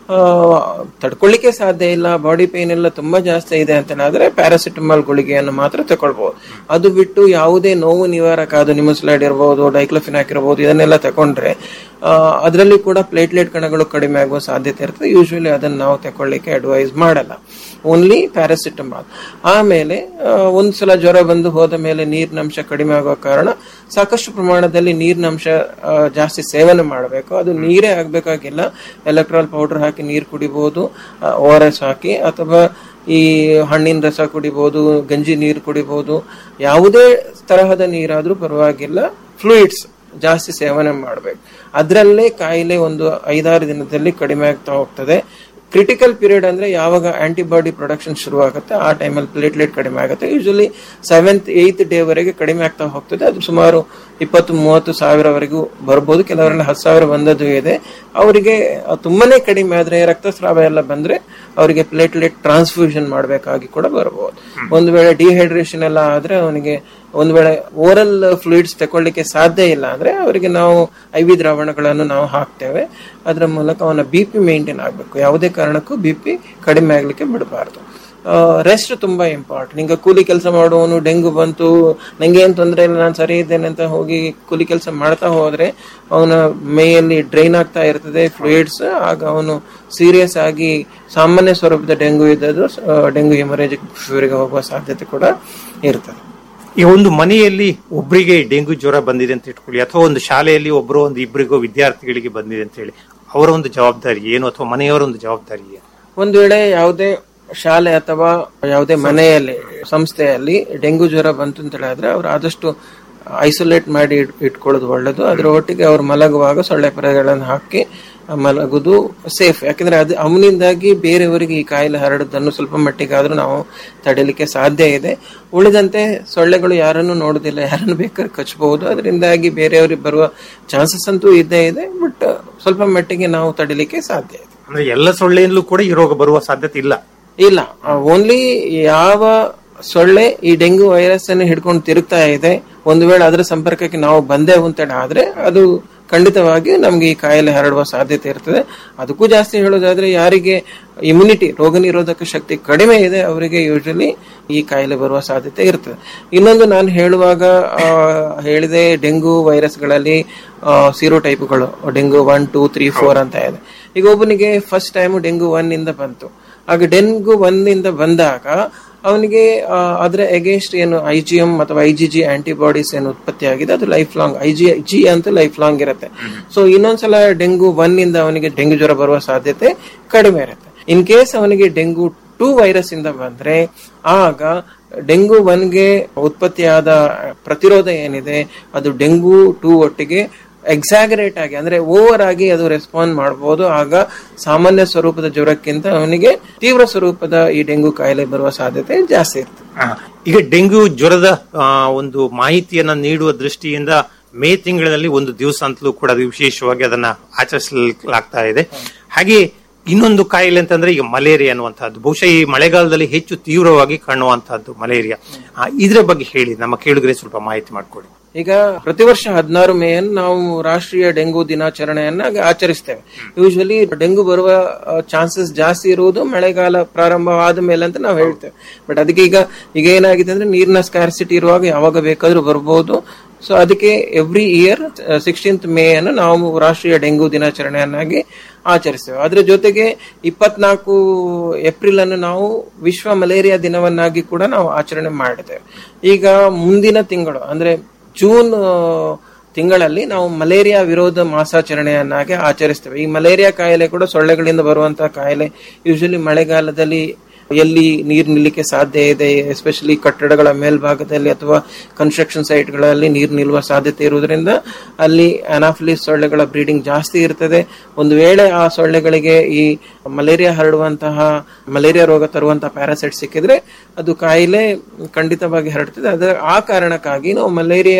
ಆ, ತಡ್ಕೊಳ್ಳಿಕ್ಕೆ ಸಾಧ್ಯ ಇಲ್ಲ ಬಾಡಿ ಪೇನ್ ಎಲ್ಲ ತುಂಬಾ ಜಾಸ್ತಿ ಇದೆ ಅಂತ ಆದ್ರೆ ಪ್ಯಾರಾಸಿಟಮಾಲ್ ಗುಳಿಗೆಯನ್ನು ಮಾತ್ರ ತಗೊಳ್ಬಹುದು ಅದು ಬಿಟ್ಟು ಯಾವುದೇ ನೋವು ನಿವಾರಕ ಅದು ನಿಮಸ್ಲೈಡ್ ಇರಬಹುದು ಡೈಕ್ಲೋಫಿನಾಕ್ ಇರಬಹುದು ಇದನ್ನೆಲ್ಲ ತಗೊಂಡ್ರೆ ಅದರಲ್ಲಿ ಕೂಡ ಪ್ಲೇಟ್ಲೆಟ್ ಕಣಗಳು ಕಡಿಮೆ ಆಗುವ ಸಾಧ್ಯತೆ ಇರ್ತದೆ ಯೂಶುವಲಿ ಅದನ್ನ ನಾವು ತಗೊಳ್ಳಿಕ್ಕೆ ಅಡ್ವೈಸ್ ಮಾಡಲ್ಲ ಓನ್ಲಿ ಪ್ಯಾರಾಸಿಟಮಾಲ್ ಆಮೇಲೆ ಆ, ಒಂದ್ಸಲ ಜ್ವರ ಬಂದು ಹೋದ ಮೇಲೆ ನೀರಿನಂಶ ಕಡಿಮೆ ಆಗುವ ಕಾರಣ ಸಾಕಷ್ಟು ಪ್ರಮಾಣದಲ್ಲಿ ನೀರಿನಂಶ ಆ, ಜಾಸ್ತಿ ಸೇವನೆ ಮಾಡಬೇಕು ಅದು ನೀರೇ ಆಗ್ಬೇಕಾಗಿಲ್ಲ ಎಲೆಕ್ಟ್ರಾಲ್ ಪೌಡರ್ ಹಾಕಿ ನೀರು ಕುಡಿಬಹುದು ಓ ಆರ್ ಎಸ್ ಹಾಕಿ ಅಥವಾ ಈ ಹಣ್ಣಿನ ರಸ ಕುಡಿಬಹುದು ಗಂಜಿ ನೀರು ಕುಡಿಬಹುದು ಯಾವುದೇ ತರಹದ ನೀರಾದ್ರೂ ಪರವಾಗಿಲ್ಲ ಫ್ಲೂಯಿಡ್ಸ್ ಜಾಸ್ತಿ ಸೇವನೆ ಮಾಡಬೇಕು ಅದರಲ್ಲೇ ಕಾಯಿಲೆ ಒಂದು ಐದಾರು ದಿನದಲ್ಲಿ ಕಡಿಮೆ ಆಗ್ತಾ ಹೋಗ್ತದೆ ಕ್ರಿಟಿಕಲ್ ಪೀರಿಯಡ್ ಅಂದ್ರೆ ಯಾವಾಗ ಆಂಟಿಬಾಡಿ ಪ್ರೊಡಕ್ಷನ್ ಶುರು ಆಗುತ್ತೆ ಆ ಟೈಮಲ್ಲಿ ಪ್ಲೇಟ್ಲೆಟ್ ಕಡಿಮೆ ಆಗುತ್ತೆ ಯೂಶಲಿ ಸೆವೆಂತ್ ಏಯ್ತ್ ಡೇ ವರೆಗೆ ಕಡಿಮೆ ಆಗ್ತಾ ಹೋಗ್ತದೆ ಅದು ಸುಮಾರು ಇಪ್ಪತ್ತು ಮೂವತ್ತು ಸಾವಿರವರೆಗೂ ಬರ್ಬೋದು ಕೆಲವರಲ್ಲಿ ಹತ್ತು ಸಾವಿರ ಬಂದದ್ದು ಇದೆ ಅವರಿಗೆ ತುಂಬಾನೇ ಕಡಿಮೆ ಆದ್ರೆ ರಕ್ತಸ್ರಾವ ಎಲ್ಲ ಬಂದ್ರೆ ಅವರಿಗೆ ಪ್ಲೇಟ್ಲೆಟ್ ಟ್ರಾನ್ಸ್ಫ್ಯೂಷನ್ ಮಾಡಬೇಕಾಗಿ ಕೂಡ ಬರಬಹುದು ಒಂದು ವೇಳೆ ಡಿಹೈಡ್ರೇಷನ್ ಎಲ್ಲ ಆದ್ರೆ ಅವನಿಗೆ ಒಂದು ವೇಳೆ ಓರಲ್ ಫ್ಲೂಯಿಡ್ಸ್ ತಗೊಳ್ಳಿಕ್ಕೆ ಸಾಧ್ಯ ಇಲ್ಲ ಅಂದ್ರೆ ಅವರಿಗೆ ನಾವು ಐ ವಿ ದ್ರಾವಣಗಳನ್ನು ನಾವು ಹಾಕ್ತೇವೆ ಅದರ ಮೂಲಕ ಅವನ ಬಿ ಪಿ ಮೇಂಟೈನ್ ಆಗಬೇಕು ಯಾವುದೇ ಕಾರಣಕ್ಕೂ ಬಿ ಪಿ ಕಡಿಮೆ ಆಗ್ಲಿಕ್ಕೆ ಬಿಡಬಾರ್ದು ರೆಸ್ಟ್ ತುಂಬಾ ಇಂಪಾರ್ಟೆಂಟ್ ಈಗ ಕೂಲಿ ಕೆಲಸ ಮಾಡುವವನು ಡೆಂಗು ಬಂತು ನಂಗೆ ಏನ್ ತೊಂದರೆ ಇಲ್ಲ ನಾನು ಸರಿ ಇದ್ದೇನೆ ಅಂತ ಹೋಗಿ ಕೂಲಿ ಕೆಲಸ ಮಾಡ್ತಾ ಹೋದ್ರೆ ಅವನ ಮೈಯಲ್ಲಿ ಡ್ರೈನ್ ಆಗ್ತಾ ಇರ್ತದೆ ಫ್ಲೂಯಿಡ್ಸ್ ಆಗ ಅವನು ಸೀರಿಯಸ್ ಆಗಿ ಸಾಮಾನ್ಯ ಸ್ವರೂಪದ ಡೆಂಗು ಇದ್ದದ್ದು ಆ, ಡೆಂಗು ಹೆಮರೇಜಿಕ್ ಫೀವರ್ಗೆ ಹೋಗುವ ಸಾಧ್ಯತೆ ಕೂಡ ಇರ್ತದೆ ಈ ಒಂದು ಮನೆಯಲ್ಲಿ ಒಬ್ಬರಿಗೆ ಡೆಂಗು ಜ್ವರ ಬಂದಿದೆ ಅಂತ ಇಟ್ಕೊಳ್ಳಿ ಅಥವಾ ಒಂದು ಶಾಲೆಯಲ್ಲಿ ಒಬ್ಬರು ಒಂದು ಇಬ್ಬರಿಗೋ ವಿದ್ಯಾರ್ಥಿಗಳಿಗೆ ಬಂದಿದೆ ಅಂತ ಹೇಳಿ ಅವರ ಒಂದು ಜವಾಬ್ದಾರಿ ಏನು ಅಥವಾ ಮನೆಯವರ ಒಂದು ಜವಾಬ್ದಾರಿ ಏನು ಒಂದು ವೇಳೆ ಯಾವುದೇ ಶಾಲೆ ಅಥವಾ ಯಾವುದೇ ಮನೆಯಲ್ಲಿ ಸಂಸ್ಥೆಯಲ್ಲಿ ಡೆಂಗು ಜ್ವರ ಬಂತು ಅಂತ ಹೇಳಿದ್ರೆ ಅವ್ರು ಆದಷ್ಟು ಐಸೋಲೇಟ್ ಮಾಡಿ ಇಟ್- ಇಟ್ಕೊಳ್ಳೋದು ಒಳ್ಳೇದು ಅದರ ಒಟ್ಟಿಗೆ ಅವ್ರು ಮಲಗುವಾಗ ಸೊಳ್ಳೆ ಪರದೆಗಳನ್ನು ಹಾಕಿ ಮಲಗುದು ಸೇಫ್ ಯಾಕಂದ್ರೆ ಅದು ಅವನಿಂದಾಗಿ ಬೇರೆಯವರಿಗೆ ಈ ಕಾಯಿಲೆ ಹರಡೋದನ್ನು ಸ್ವಲ್ಪ ಮಟ್ಟಿಗಾದ್ರೂ ನಾವು ತಡೆಯಲಿಕ್ಕೆ ಸಾಧ್ಯ ಇದೆ ಉಳಿದಂತೆ ಸೊಳ್ಳೆಗಳು ಯಾರನ್ನು ನೋಡುದಿಲ್ಲ ಯಾರನ್ನು ಬೇಕಾದ್ರೆ ಕಚ್ಚಬಹುದು ಅದರಿಂದಾಗಿ ಬೇರೆಯವರಿಗೆ ಬರುವ ಚಾನ್ಸಸ್ ಅಂತೂ ಇದ್ದೇ ಇದೆ ಬಟ್ ಸ್ವಲ್ಪ ಮಟ್ಟಿಗೆ ನಾವು ತಡಿಲಿಕ್ಕೆ ಸಾಧ್ಯ ಇದೆ ಅಂದ್ರೆ ಎಲ್ಲ ಸೊಳ್ಳೆಯಿಂದಲೂ ಕೂಡ ಈ ರೋಗ ಬರುವ ಸಾಧ್ಯತೆ ಇಲ್ಲ ಇಲ್ಲ ಓನ್ಲಿ ಯಾವ ಸೊಳ್ಳೆ ಈ ಡೆಂಗು ವೈರಸ್ ಅನ್ನು ಹಿಡ್ಕೊಂಡು ತಿರುಗ್ತಾ ಇದೆ ಒಂದು ವೇಳೆ ಅದರ ಸಂಪರ್ಕಕ್ಕೆ ನಾವು ಬಂದೆವು ಅಂತ ಆದ್ರೆ ಅದು ಖಂಡಿತವಾಗಿ ನಮ್ಗೆ ಈ ಕಾಯಿಲೆ ಹರಡುವ ಸಾಧ್ಯತೆ ಇರ್ತದೆ ಅದಕ್ಕೂ ಜಾಸ್ತಿ ಹೇಳೋದಾದ್ರೆ ಯಾರಿಗೆ ಇಮ್ಯುನಿಟಿ ರೋಗ ನಿರೋಧಕ ಶಕ್ತಿ ಕಡಿಮೆ ಇದೆ ಅವರಿಗೆ ಯೂಶಲಿ ಈ ಕಾಯಿಲೆ ಬರುವ ಸಾಧ್ಯತೆ ಇರ್ತದೆ ಇನ್ನೊಂದು ನಾನು ಹೇಳುವಾಗ ಆ, ಹೇಳಿದೆ ಡೆಂಗು ವೈರಸ್ಗಳಲ್ಲಿ ಸೀರೋ ಟೈಪ್ಗಳು dengue one two three four ಅಂತ ಇದೆ ಈಗ ಒಬ್ಬನಿಗೆ ಫಸ್ಟ್ ಟೈಮ್ ಡೆಂಗು ಒನ್ ಇಂದ ಬಂತು ಆಗ ಡೆಂಗು ಒನ್ ಇಂದ ಬಂದಾಗ ಅವನಿಗೆ ಆ, ಅದರ ಎಗೇನ್ಸ್ಟ್ ಏನು ಐ ಜಿ ಎಂ ಅಥವಾ ಐ ಜಿ ಜಿ ಆಂಟಿಬಾಡೀಸ್ ಏನು ಉತ್ಪತ್ತಿ ಆಗಿದೆ ಅದು life long I G G ಅಂತ ಲೈಫ್ ಲಾಂಗ್ ಇರುತ್ತೆ ಸೊ ಇನ್ನೊಂದ್ಸಲ ಡೆಂಗು ಒನ್ ಇಂದ ಅವನಿಗೆ ಡೆಂಗು ಜ್ವರ ಬರುವ ಸಾಧ್ಯತೆ ಕಡಿಮೆ ಇರುತ್ತೆ ಇನ್ ಕೇಸ್ ಅವನಿಗೆ ಡೆಂಗು ಟೂ ವೈರಸ್ ಇಂದ ಬಂದ್ರೆ ಆಗ ಡೆಂಗು ಒನ್ಗೆ ಉತ್ಪತ್ತಿಯಾದ ಪ್ರತಿರೋಧ ಏನಿದೆ ಅದು ಡೆಂಗು ಟೂ ಒಟ್ಟಿಗೆ ಎಕ್ಸಾಗರೇಟ್ ಆಗಿ ಅಂದ್ರೆ ಓವರ್ ಆಗಿ ಅದು ರೆಸ್ಪಾಂಡ್ ಮಾಡಬಹುದು ಆಗ ಸಾಮಾನ್ಯ ಸ್ವರೂಪದ ಜ್ವರಕ್ಕಿಂತ ಅವನಿಗೆ ತೀವ್ರ ಸ್ವರೂಪದ ಈ ಡೆಂಗು ಕಾಯಿಲೆ ಬರುವ ಸಾಧ್ಯತೆ ಜಾಸ್ತಿ ಇರ್ತದೆ ಆ, ಈಗ ಡೆಂಗ್ಯೂ ಜ್ವರದ ಆ, ಒಂದು ಮಾಹಿತಿಯನ್ನ ನೀಡುವ ದೃಷ್ಟಿಯಿಂದ ಮೇ ತಿಂಗಳಲ್ಲಿ ಒಂದು ದಿವಸ ಅಂತಲೂ ಕೂಡ ಅದು ವಿಶೇಷವಾಗಿ ಅದನ್ನ ಆಚರಿಸಲಾಗ್ತಾ ಇದೆ ಹಾಗೆ ಇನ್ನೊಂದು ಕಾಯಿಲೆ ಅಂತಂದ್ರೆ ಈಗ ಮಲೇರಿಯಾ ಅನ್ನುವಂತಹದ್ದು ಬಹುಶಃ ಈ ಮಳೆಗಾಲದಲ್ಲಿ ಹೆಚ್ಚು ತೀವ್ರವಾಗಿ ಕಾಣುವಂತಹದ್ದು ಮಲೇರಿಯಾ ಆ, ಇದ್ರ ಬಗ್ಗೆ ಹೇಳಿ ನಮ್ಮ ಕೇಳುಗರೆ ಸ್ವಲ್ಪ ಮಾಹಿತಿ ಮಾಡಿಕೊಡಿ ಈಗ ಪ್ರತಿ ವರ್ಷ ಹದಿನಾರು ಮೇಯನ್ನು ನಾವು ರಾಷ್ಟ್ರೀಯ ಡೆಂಗು ದಿನಾಚರಣೆಯನ್ನ ಆಚರಿಸ್ತೇವೆ ಯೂಶಲಿ ಡೆಂಗು ಬರುವ ಚಾನ್ಸಸ್ ಜಾಸ್ತಿ ಇರುವುದು ಮಳೆಗಾಲ ಪ್ರಾರಂಭವಾದ ಮೇಲೆ ಅಂತ ನಾವು ಹೇಳ್ತೇವೆ ಬಟ್ ಅದಕ್ಕೆ ಈಗ ಈಗ ಏನಾಗಿದೆ ಅಂದ್ರೆ ನೀರಿನ ಸ್ಕ್ಯಾರ್ಸಿಟಿ ಇರುವಾಗ ಯಾವಾಗ ಬೇಕಾದ್ರೂ ಬರ್ಬೋದು ಸೊ ಅದಕ್ಕೆ ಎವ್ರಿ ಇಯರ್ ಸಿಕ್ಸ್ಟೀನ್ತ್ ಮೇ ಅನ್ನು ನಾವು ರಾಷ್ಟ್ರೀಯ ಡೆಂಗು ದಿನಾಚರಣೆಯನ್ನಾಗಿ ಆಚರಿಸ್ತೇವೆ ಅದ್ರ ಜೊತೆಗೆ ಇಪ್ಪತ್ನಾಲ್ಕು ಏಪ್ರಿಲ್ ಅನ್ನು ನಾವು ವಿಶ್ವ ಮಲೇರಿಯಾ ದಿನವನ್ನಾಗಿ ಕೂಡ ನಾವು ಆಚರಣೆ ಮಾಡಿದ್ದೇವೆ ಈಗ ಮುಂದಿನ ತಿಂಗಳು ಅಂದ್ರೆ ಜೂನ್ ಆ, ತಿಂಗಳಲ್ಲಿ ನಾವು ಮಲೇರಿಯಾ ವಿರೋಧ ಮಾಸಾಚರಣೆಯನ್ನಾಗಿ ಆಚರಿಸ್ತೇವೆ ಈ ಮಲೇರಿಯಾ ಕಾಯಿಲೆ ಕೂಡ ಸೊಳ್ಳೆಗಳಿಂದ ಬರುವಂತಹ ಕಾಯಿಲೆ ಯೂಶಲಿ ಮಳೆಗಾಲದಲ್ಲಿ ಎಲ್ಲಿ ನೀರು ನಿಲ್ಲಕ್ಕೆ ಸಾಧ್ಯ ಇದೆ ಎಸ್ಪೆಷಲಿ ಕಟ್ಟಡಗಳ ಮೇಲ್ಭಾಗದಲ್ಲಿ ಅಥವಾ ಕನ್ಸ್ಟ್ರಕ್ಷನ್ ಸೈಟ್ಗಳಲ್ಲಿ ನೀರು ನಿಲ್ಲುವ ಸಾಧ್ಯತೆ ಇರುವುದರಿಂದ ಅಲ್ಲಿ ಅನಾಫಿಲಿಸ್ ಸೊಳ್ಳೆಗಳ ಬ್ರೀಡಿಂಗ್ ಜಾಸ್ತಿ ಇರ್ತದೆ ಒಂದು ವೇಳೆ ಆ ಸೊಳ್ಳೆಗಳಿಗೆ ಈ ಮಲೇರಿಯಾ ಹರಡುವಂತಹ ಮಲೇರಿಯಾ ರೋಗ ತರುವಂತಹ ಪ್ಯಾರಾಸೈಟ್ ಸಿಕ್ಕಿದ್ರೆ ಅದು ಕಾಯಿಲೆ ಖಂಡಿತವಾಗಿ ಹರಡ್ತದೆ ಅದರ ಆ ಕಾರಣಕ್ಕಾಗಿ ನಾವು ಮಲೇರಿಯಾ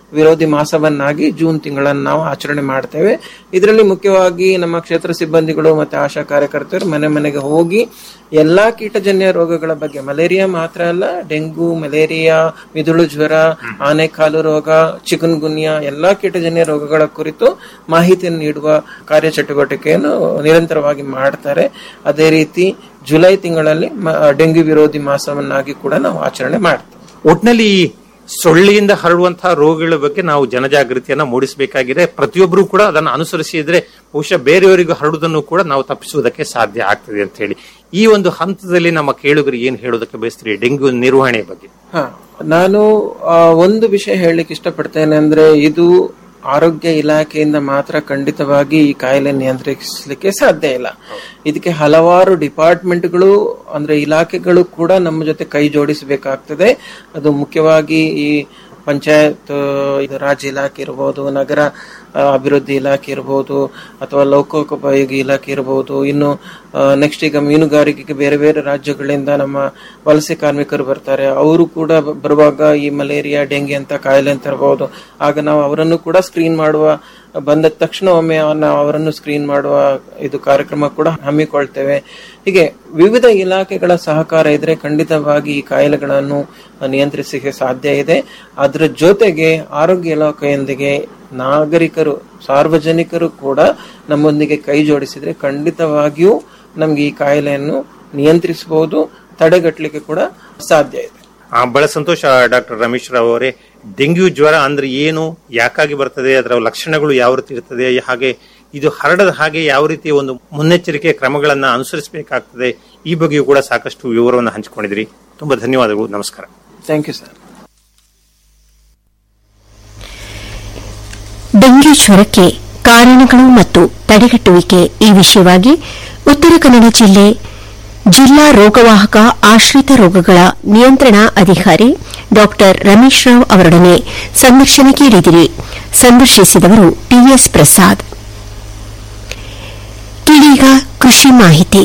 ವಿರೋಧಿ ಮಾಸವನ್ನಾಗಿ ಜೂನ್ ತಿಂಗಳನ್ನು ನಾವು ಆಚರಣೆ ಮಾಡ್ತೇವೆ ಇದರಲ್ಲಿ ಮುಖ್ಯವಾಗಿ ನಮ್ಮ ಕ್ಷೇತ್ರ ಸಿಬ್ಬಂದಿಗಳು ಮತ್ತೆ ಆಶಾ ಕಾರ್ಯಕರ್ತರು ಮನೆ ಮನೆಗೆ ಹೋಗಿ ಎಲ್ಲಾ ಕೀಟಜನ್ಯ ರೋಗಗಳ ಬಗ್ಗೆ ಮಲೇರಿಯಾ ಮಾತ್ರ ಅಲ್ಲ ಡೆಂಗು ಮಲೇರಿಯಾ ಮಿದುಳು ಜ್ವರ ಆನೆಕಾಲು ರೋಗ ಚಿಕನ್ ಗುನ್ಯಾ ಎಲ್ಲಾ ಕೀಟಜನ್ಯ ರೋಗಗಳ ಕುರಿತು ಮಾಹಿತಿಯನ್ನು ನೀಡುವ ಕಾರ್ಯಚಟುವಟಿಕೆಯನ್ನು ನಿರಂತರವಾಗಿ ಮಾಡ್ತಾರೆ ಅದೇ ರೀತಿ ಜುಲೈ ತಿಂಗಳಲ್ಲಿ ಮ- ಡೆಂಗ್ಯೂ ವಿರೋಧಿ ಮಾಸವನ್ನಾಗಿ ಕೂಡ ನಾವು ಆಚರಣೆ ಮಾಡ್ತೇವೆ ಒಟ್ನಲ್ಲಿ ಈ ಸೊಳ್ಳೆಯಿಂದ ಹರಡುವಂತಹ ರೋಗಗಳ ಬಗ್ಗೆ ನಾವು ಜನಜಾಗೃತಿಯನ್ನ ಮೂಡಿಸಬೇಕಾಗಿದೆ ಪ್ರತಿಯೊಬ್ಬರು ಕೂಡ ಅದನ್ನು ಅನುಸರಿಸಿದ್ರೆ ಬಹುಶಃ ಬೇರೆಯವರಿಗೂ ಹರಡುವುದನ್ನು ಕೂಡ ನಾವು ತಪ್ಪಿಸುವುದಕ್ಕೆ ಸಾಧ್ಯ ಆಗ್ತದೆ ಅಂತ ಹೇಳಿ ಈ ಒಂದು ಹಂತದಲ್ಲಿ ನಮ್ಮ ಕೇಳುಗರಿಗೆ ಏನು ಹೇಳೋದಕ್ಕೆ ಬಯಸ್ತೀರಿ ಡೆಂಗ್ಯೂ ನಿರ್ವಹಣೆ ಬಗ್ಗೆ ಹಾ ನಾನು ಆ, ಒಂದು ವಿಷಯ ಹೇಳಲಿಕ್ಕೆ ಇಷ್ಟಪಡ್ತೇನೆ ಅಂದ್ರೆ ಇದು ಆರೋಗ್ಯ ಇಲಾಖೆಯಿಂದ ಮಾತ್ರ ಖಂಡಿತವಾಗಿ ಈ ಕಾಯಿಲೆ ನಿಯಂತ್ರಿಸಲಿಕ್ಕೆ ಸಾಧ್ಯ ಇಲ್ಲ ಇದಕ್ಕೆ ಹಲವಾರು ಡಿಪಾರ್ಟ್ಮೆಂಟ್ಗಳು ಅಂದ್ರೆ ಇಲಾಖೆಗಳು ಕೂಡ ನಮ್ಮ ಜೊತೆ ಕೈ ಜೋಡಿಸಬೇಕಾಗ್ತದೆ ಅದು ಮುಖ್ಯವಾಗಿ ಈ ಪಂಚಾಯತ್ ಇದು ರಾಜ್ಯ ಇಲಾಖೆ ಇರ್ಬೋದು ನಗರ ಆ, ಅಭಿವೃದ್ಧಿ ಇಲಾಖೆ ಇರ್ಬೋದು ಅಥವಾ ಲೋಕೋಪಯೋಗಿ ಇಲಾಖೆ ಇರ್ಬೋದು ಇನ್ನು ನೆಕ್ಸ್ಟ್ ಈಗ ಮೀನುಗಾರಿಕೆಗೆ ಬೇರೆ ಬೇರೆ ರಾಜ್ಯಗಳಿಂದ ನಮ್ಮ ವಲಸೆ ಕಾರ್ಮಿಕರು ಬರ್ತಾರೆ ಅವರು ಕೂಡ ಬ- ಬರುವಾಗ ಈ ಮಲೇರಿಯಾ ಡೆಂಗಿ ಅಂತ ಕಾಯಿಲೆ ಅಂತ ಇರಬಹುದು ಆಗ ನಾವು ಅವರನ್ನು ಕೂಡ ಸ್ಕ್ರೀನ್ ಮಾಡುವ ಬಂದ ತಕ್ಷಣ ಒಮ್ಮೆ ನಾವು ಅವರನ್ನು ಸ್ಕ್ರೀನ್ ಮಾಡುವ ಇದು ಕಾರ್ಯಕ್ರಮ ಕೂಡ ಹಮ್ಮಿಕೊಳ್ತೇವೆ ಹೀಗೆ ವಿವಿಧ ಇಲಾಖೆಗಳ ಸಹಕಾರ ಇದ್ರೆ ಖಂಡಿತವಾಗಿ ಈ ಕಾಯಿಲೆಗಳನ್ನು ನಿಯಂತ್ರಿಸಲಿಕ್ಕೆ ಸಾಧ್ಯ ಇದೆ ಅದರ ಜೊತೆಗೆ ಆರೋಗ್ಯ ಇಲಾಖೆಯೊಂದಿಗೆ ನಾಗರಿಕರು ಸಾರ್ವಜನಿಕರು ಕೂಡ ನಮ್ಮೊಂದಿಗೆ ಕೈ ಜೋಡಿಸಿದ್ರೆ ಖಂಡಿತವಾಗಿಯೂ ನಮ್ಗೆ ಈ ಕಾಯಿಲೆಯನ್ನು ನಿಯಂತ್ರಿಸಬಹುದು ತಡೆಗಟ್ಟಲಿಕ್ಕೆ ಕೂಡ ಸಾಧ್ಯ ಇದೆ ಆ, ಬಹಳ ಸಂತೋಷ ಡಾಕ್ಟರ್ ರಮೇಶ್ ರಾವ್ ಅವರೇ ಡೆಂಗ್ಯೂ ಜ್ವರ ಅಂದ್ರೆ ಏನು ಯಾಕಾಗಿ ಬರ್ತದೆ ಅದರ ಲಕ್ಷಣಗಳು ಯಾವ ರೀತಿ ಇರ್ತದೆ ಹಾಗೆ ಇದು ಹರಡದ ಹಾಗೆ ಯಾವ ರೀತಿಯ ಒಂದು ಮುನ್ನೆಚ್ಚರಿಕೆ ಕ್ರಮಗಳನ್ನ ಅನುಸರಿಸಬೇಕಾಗ್ತದೆ ಈ ಬಗ್ಗೆಯೂ ಕೂಡ ಸಾಕಷ್ಟು ವಿವರವನ್ನು ಹಂಚಿಕೊಂಡಿದ್ರಿ ತುಂಬಾ ಧನ್ಯವಾದಗಳು ನಮಸ್ಕಾರ ಥ್ಯಾಂಕ್ ಯು ಸರ್ ಡೆಂಗ್ಯೂ ಜ್ವರಕ್ಕೆ ಕಾರಣಗಳು ಮತ್ತು ತಡೆಗಟ್ಟುವಿಕೆ ಈ ವಿಷಯವಾಗಿ ಉತ್ತರ ಕನ್ನಡ ಜಿಲ್ಲೆ ಜಿಲ್ಲಾ ರೋಗವಾಹಕ ಆಶ್ರಿತ ರೋಗಗಳ ನಿಯಂತ್ರಣ ಅಧಿಕಾರಿ ಡಾ ರಮೇಶ್ ರಾವ್ ಅವರೊಡನೆ ಸಂದರ್ಶನ ಕೇಳಿದಿರಿ ಸಂದರ್ಶಿಸಿದವರು ಟಿಎಸ್ ಪ್ರಸಾದ್ ಇದೀಗ ಕೃಷಿ ಮಾಹಿತಿ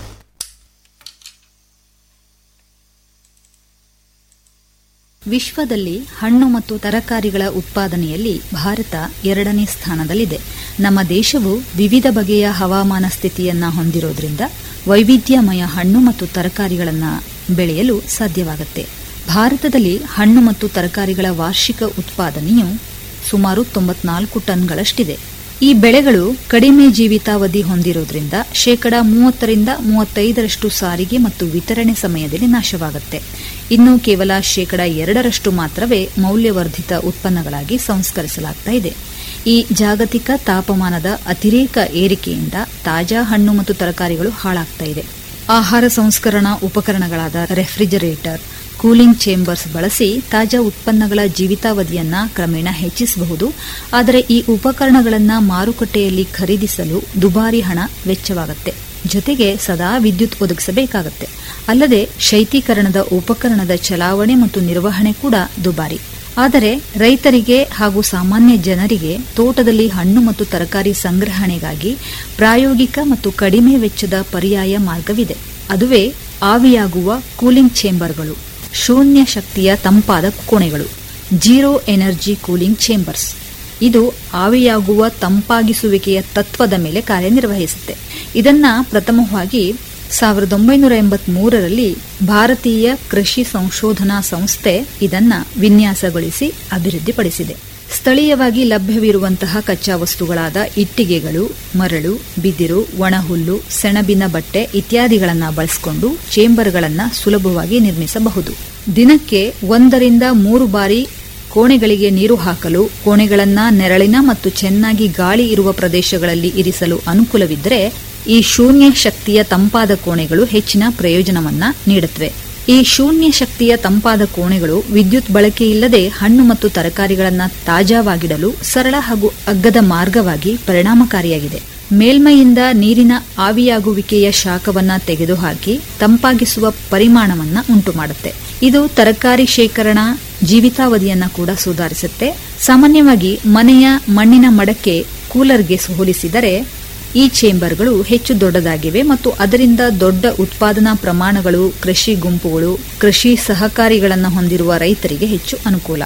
ವಿಶ್ವದಲ್ಲಿ ಹಣ್ಣು ಮತ್ತು ತರಕಾರಿಗಳ ಉತ್ಪಾದನೆಯಲ್ಲಿ ಭಾರತ ಎರಡನೇ ಸ್ಥಾನದಲ್ಲಿದೆ ನಮ್ಮ ದೇಶವು ವಿವಿಧ ಬಗೆಯ ಹವಾಮಾನ ಸ್ಥಿತಿಯನ್ನ ಹೊಂದಿರೋದ್ರಿಂದ ವೈವಿಧ್ಯಮಯ ಹಣ್ಣು ಮತ್ತು ತರಕಾರಿಗಳನ್ನು ಬೆಳೆಯಲು ಸಾಧ್ಯವಾಗುತ್ತೆ ಭಾರತದಲ್ಲಿ ಹಣ್ಣು ಮತ್ತು ತರಕಾರಿಗಳ ವಾರ್ಷಿಕ ಉತ್ಪಾದನೆಯು ಸುಮಾರು ತೊಂಬತ್ನಾಲ್ಕು ಟನ್ಗಳಷ್ಟಿದೆ ಈ ಬೆಳೆಗಳು ಕಡಿಮೆ ಜೀವಿತಾವಧಿ ಹೊಂದಿರೋದ್ರಿಂದ ಶೇಕಡ ಮೂವತ್ತರಿಂದ ಮೂವತ್ತೈದರಷ್ಟು ಸಾರಿಗೆ ಮತ್ತು ವಿತರಣೆ ಸಮಯದಲ್ಲಿ ನಾಶವಾಗುತ್ತೆ ಇನ್ನು ಕೇವಲ ಶೇಕಡ ಎರಡರಷ್ಟು ಮಾತ್ರವೇ ಮೌಲ್ಯವರ್ಧಿತ ಉತ್ಪನ್ನಗಳಾಗಿ ಸಂಸ್ಕರಿಸಲಾಗ್ತಾ ಇದೆ ಈ ಜಾಗತಿಕ ತಾಪಮಾನದ ಅತಿರೇಕ ಏರಿಕೆಯಿಂದ ತಾಜಾ ಹಣ್ಣು ಮತ್ತು ತರಕಾರಿಗಳು ಹಾಳಾಗ್ತಾ ಇದೆ ಆಹಾರ ಸಂಸ್ಕರಣಾ ಉಪಕರಣಗಳಾದ ರೆಫ್ರಿಜರೇಟರ್ ಕೂಲಿಂಗ್ ಚೇಂಬರ್ಸ್ ಬಳಸಿ ತಾಜಾ ಉತ್ಪನ್ನಗಳ ಜೀವಿತಾವಧಿಯನ್ನ ಕ್ರಮೇಣ ಹೆಚ್ಚಿಸಬಹುದು ಆದರೆ ಈ ಉಪಕರಣಗಳನ್ನು ಮಾರುಕಟ್ಟೆಯಲ್ಲಿ ಖರೀದಿಸಲು ದುಬಾರಿ ಹಣ ವೆಚ್ಚವಾಗುತ್ತೆ ಜೊತೆಗೆ ಸದಾ ವಿದ್ಯುತ್ ಒದಗಿಸಬೇಕಾಗುತ್ತೆ ಅಲ್ಲದೆ ಶೈತೀಕರಣದ ಉಪಕರಣದ ಚಲಾವಣೆ ಮತ್ತು ನಿರ್ವಹಣೆ ಕೂಡ ದುಬಾರಿ ಆದರೆ ರೈತರಿಗೆ ಹಾಗೂ ಸಾಮಾನ್ಯ ಜನರಿಗೆ ತೋಟದಲ್ಲಿ ಹಣ್ಣು ಮತ್ತು ತರಕಾರಿ ಸಂಗ್ರಹಣೆಗಾಗಿ ಪ್ರಾಯೋಗಿಕ ಮತ್ತು ಕಡಿಮೆ ವೆಚ್ಚದ ಪರ್ಯಾಯ ಮಾರ್ಗವಿದೆ ಅದುವೇ ಆವಿಯಾಗುವ ಕೂಲಿಂಗ್ ಚೇಂಬರ್ಗಳು ಶೂನ್ಯ ಶಕ್ತಿಯ ತಂಪಾದ ಕೋಣೆಗಳು ಜೀರೋ ಎನರ್ಜಿ ಕೂಲಿಂಗ್ ಚೇಂಬರ್ಸ್ ಇದು ಆವಿಯಾಗುವ ತಂಪಾಗಿಸುವಿಕೆಯ ತತ್ವದ ಮೇಲೆ ಕಾರ್ಯನಿರ್ವಹಿಸುತ್ತೆ ಇದನ್ನ ಪ್ರಥಮವಾಗಿ ಸಾವಿರದ ಒಂಬೈನೂರ ಎಂಬತ್ಮೂರರಲ್ಲಿ ಭಾರತೀಯ ಕೃಷಿ ಸಂಶೋಧನಾ ಸಂಸ್ಥೆ ಇದನ್ನ ವಿನ್ಯಾಸಗೊಳಿಸಿ ಅಭಿವೃದ್ಧಿಪಡಿಸಿದೆ ಸ್ಥಳೀಯವಾಗಿ ಲಭ್ಯವಿರುವಂತಹ ಕಚ್ಚಾ ವಸ್ತುಗಳಾದ ಇಟ್ಟಿಗೆಗಳು ಮರಳು ಬಿದಿರು ಒಣಹುಲ್ಲು ಸೆಣಬಿನ ಬಟ್ಟೆ ಇತ್ಯಾದಿಗಳನ್ನು ಬಳಸಿಕೊಂಡು ಚೇಂಬರ್ಗಳನ್ನು ಸುಲಭವಾಗಿ ನಿರ್ಮಿಸಬಹುದು ದಿನಕ್ಕೆ ಒಂದರಿಂದ ಮೂರು ಬಾರಿ ಕೋಣೆಗಳಿಗೆ ನೀರು ಹಾಕಲು ಕೋಣೆಗಳನ್ನ ನೆರಳಿನ ಮತ್ತು ಚೆನ್ನಾಗಿ ಗಾಳಿ ಇರುವ ಪ್ರದೇಶಗಳಲ್ಲಿ ಇರಿಸಲು ಅನುಕೂಲವಿದ್ದರೆ ಈ ಶೂನ್ಯ ಶಕ್ತಿಯ ತಂಪಾದ ಕೋಣೆಗಳು ಹೆಚ್ಚಿನ ಪ್ರಯೋಜನವನ್ನ ನೀಡುತ್ತವೆ ಈ ಶೂನ್ಯ ಶಕ್ತಿಯ ತಂಪಾದ ಕೋಣೆಗಳು ವಿದ್ಯುತ್ ಬಳಕೆಯಿಲ್ಲದೆ ಹಣ್ಣು ಮತ್ತು ತರಕಾರಿಗಳನ್ನು ತಾಜಾವಾಗಿಡಲು ಸರಳ ಹಾಗೂ ಅಗ್ಗದ ಮಾರ್ಗವಾಗಿ ಪರಿಣಾಮಕಾರಿಯಾಗಿದೆ ಮೇಲ್ಮೈಯಿಂದ ನೀರಿನ ಆವಿಯಾಗುವಿಕೆಯ ಶಾಖವನ್ನ ತೆಗೆದುಹಾಕಿ ತಂಪಾಗಿಸುವ ಪರಿಮಾಣವನ್ನ ಉಂಟುಮಾಡುತ್ತೆ ಇದು ತರಕಾರಿ ಶೇಖರಣಾ ಜೀವಿತಾವಧಿಯನ್ನ ಕೂಡ ಸುಧಾರಿಸುತ್ತೆ ಸಾಮಾನ್ಯವಾಗಿ ಮನೆಯ ಮಣ್ಣಿನ ಮಡಕೆ ಕೂಲರ್ಗೆ ಹೋಲಿಸಿದರೆ ಈ ಚೇಂಬರ್ಗಳು ಹೆಚ್ಚು ದೊಡ್ಡದಾಗಿವೆ ಮತ್ತು ಅದರಿಂದ ದೊಡ್ಡ ಉತ್ಪಾದನಾ ಪ್ರಮಾಣಗಳು ಕೃಷಿ ಗುಂಪುಗಳು ಕೃಷಿ ಸಹಕಾರಿಗಳನ್ನು ಹೊಂದಿರುವ ರೈತರಿಗೆ ಹೆಚ್ಚು ಅನುಕೂಲ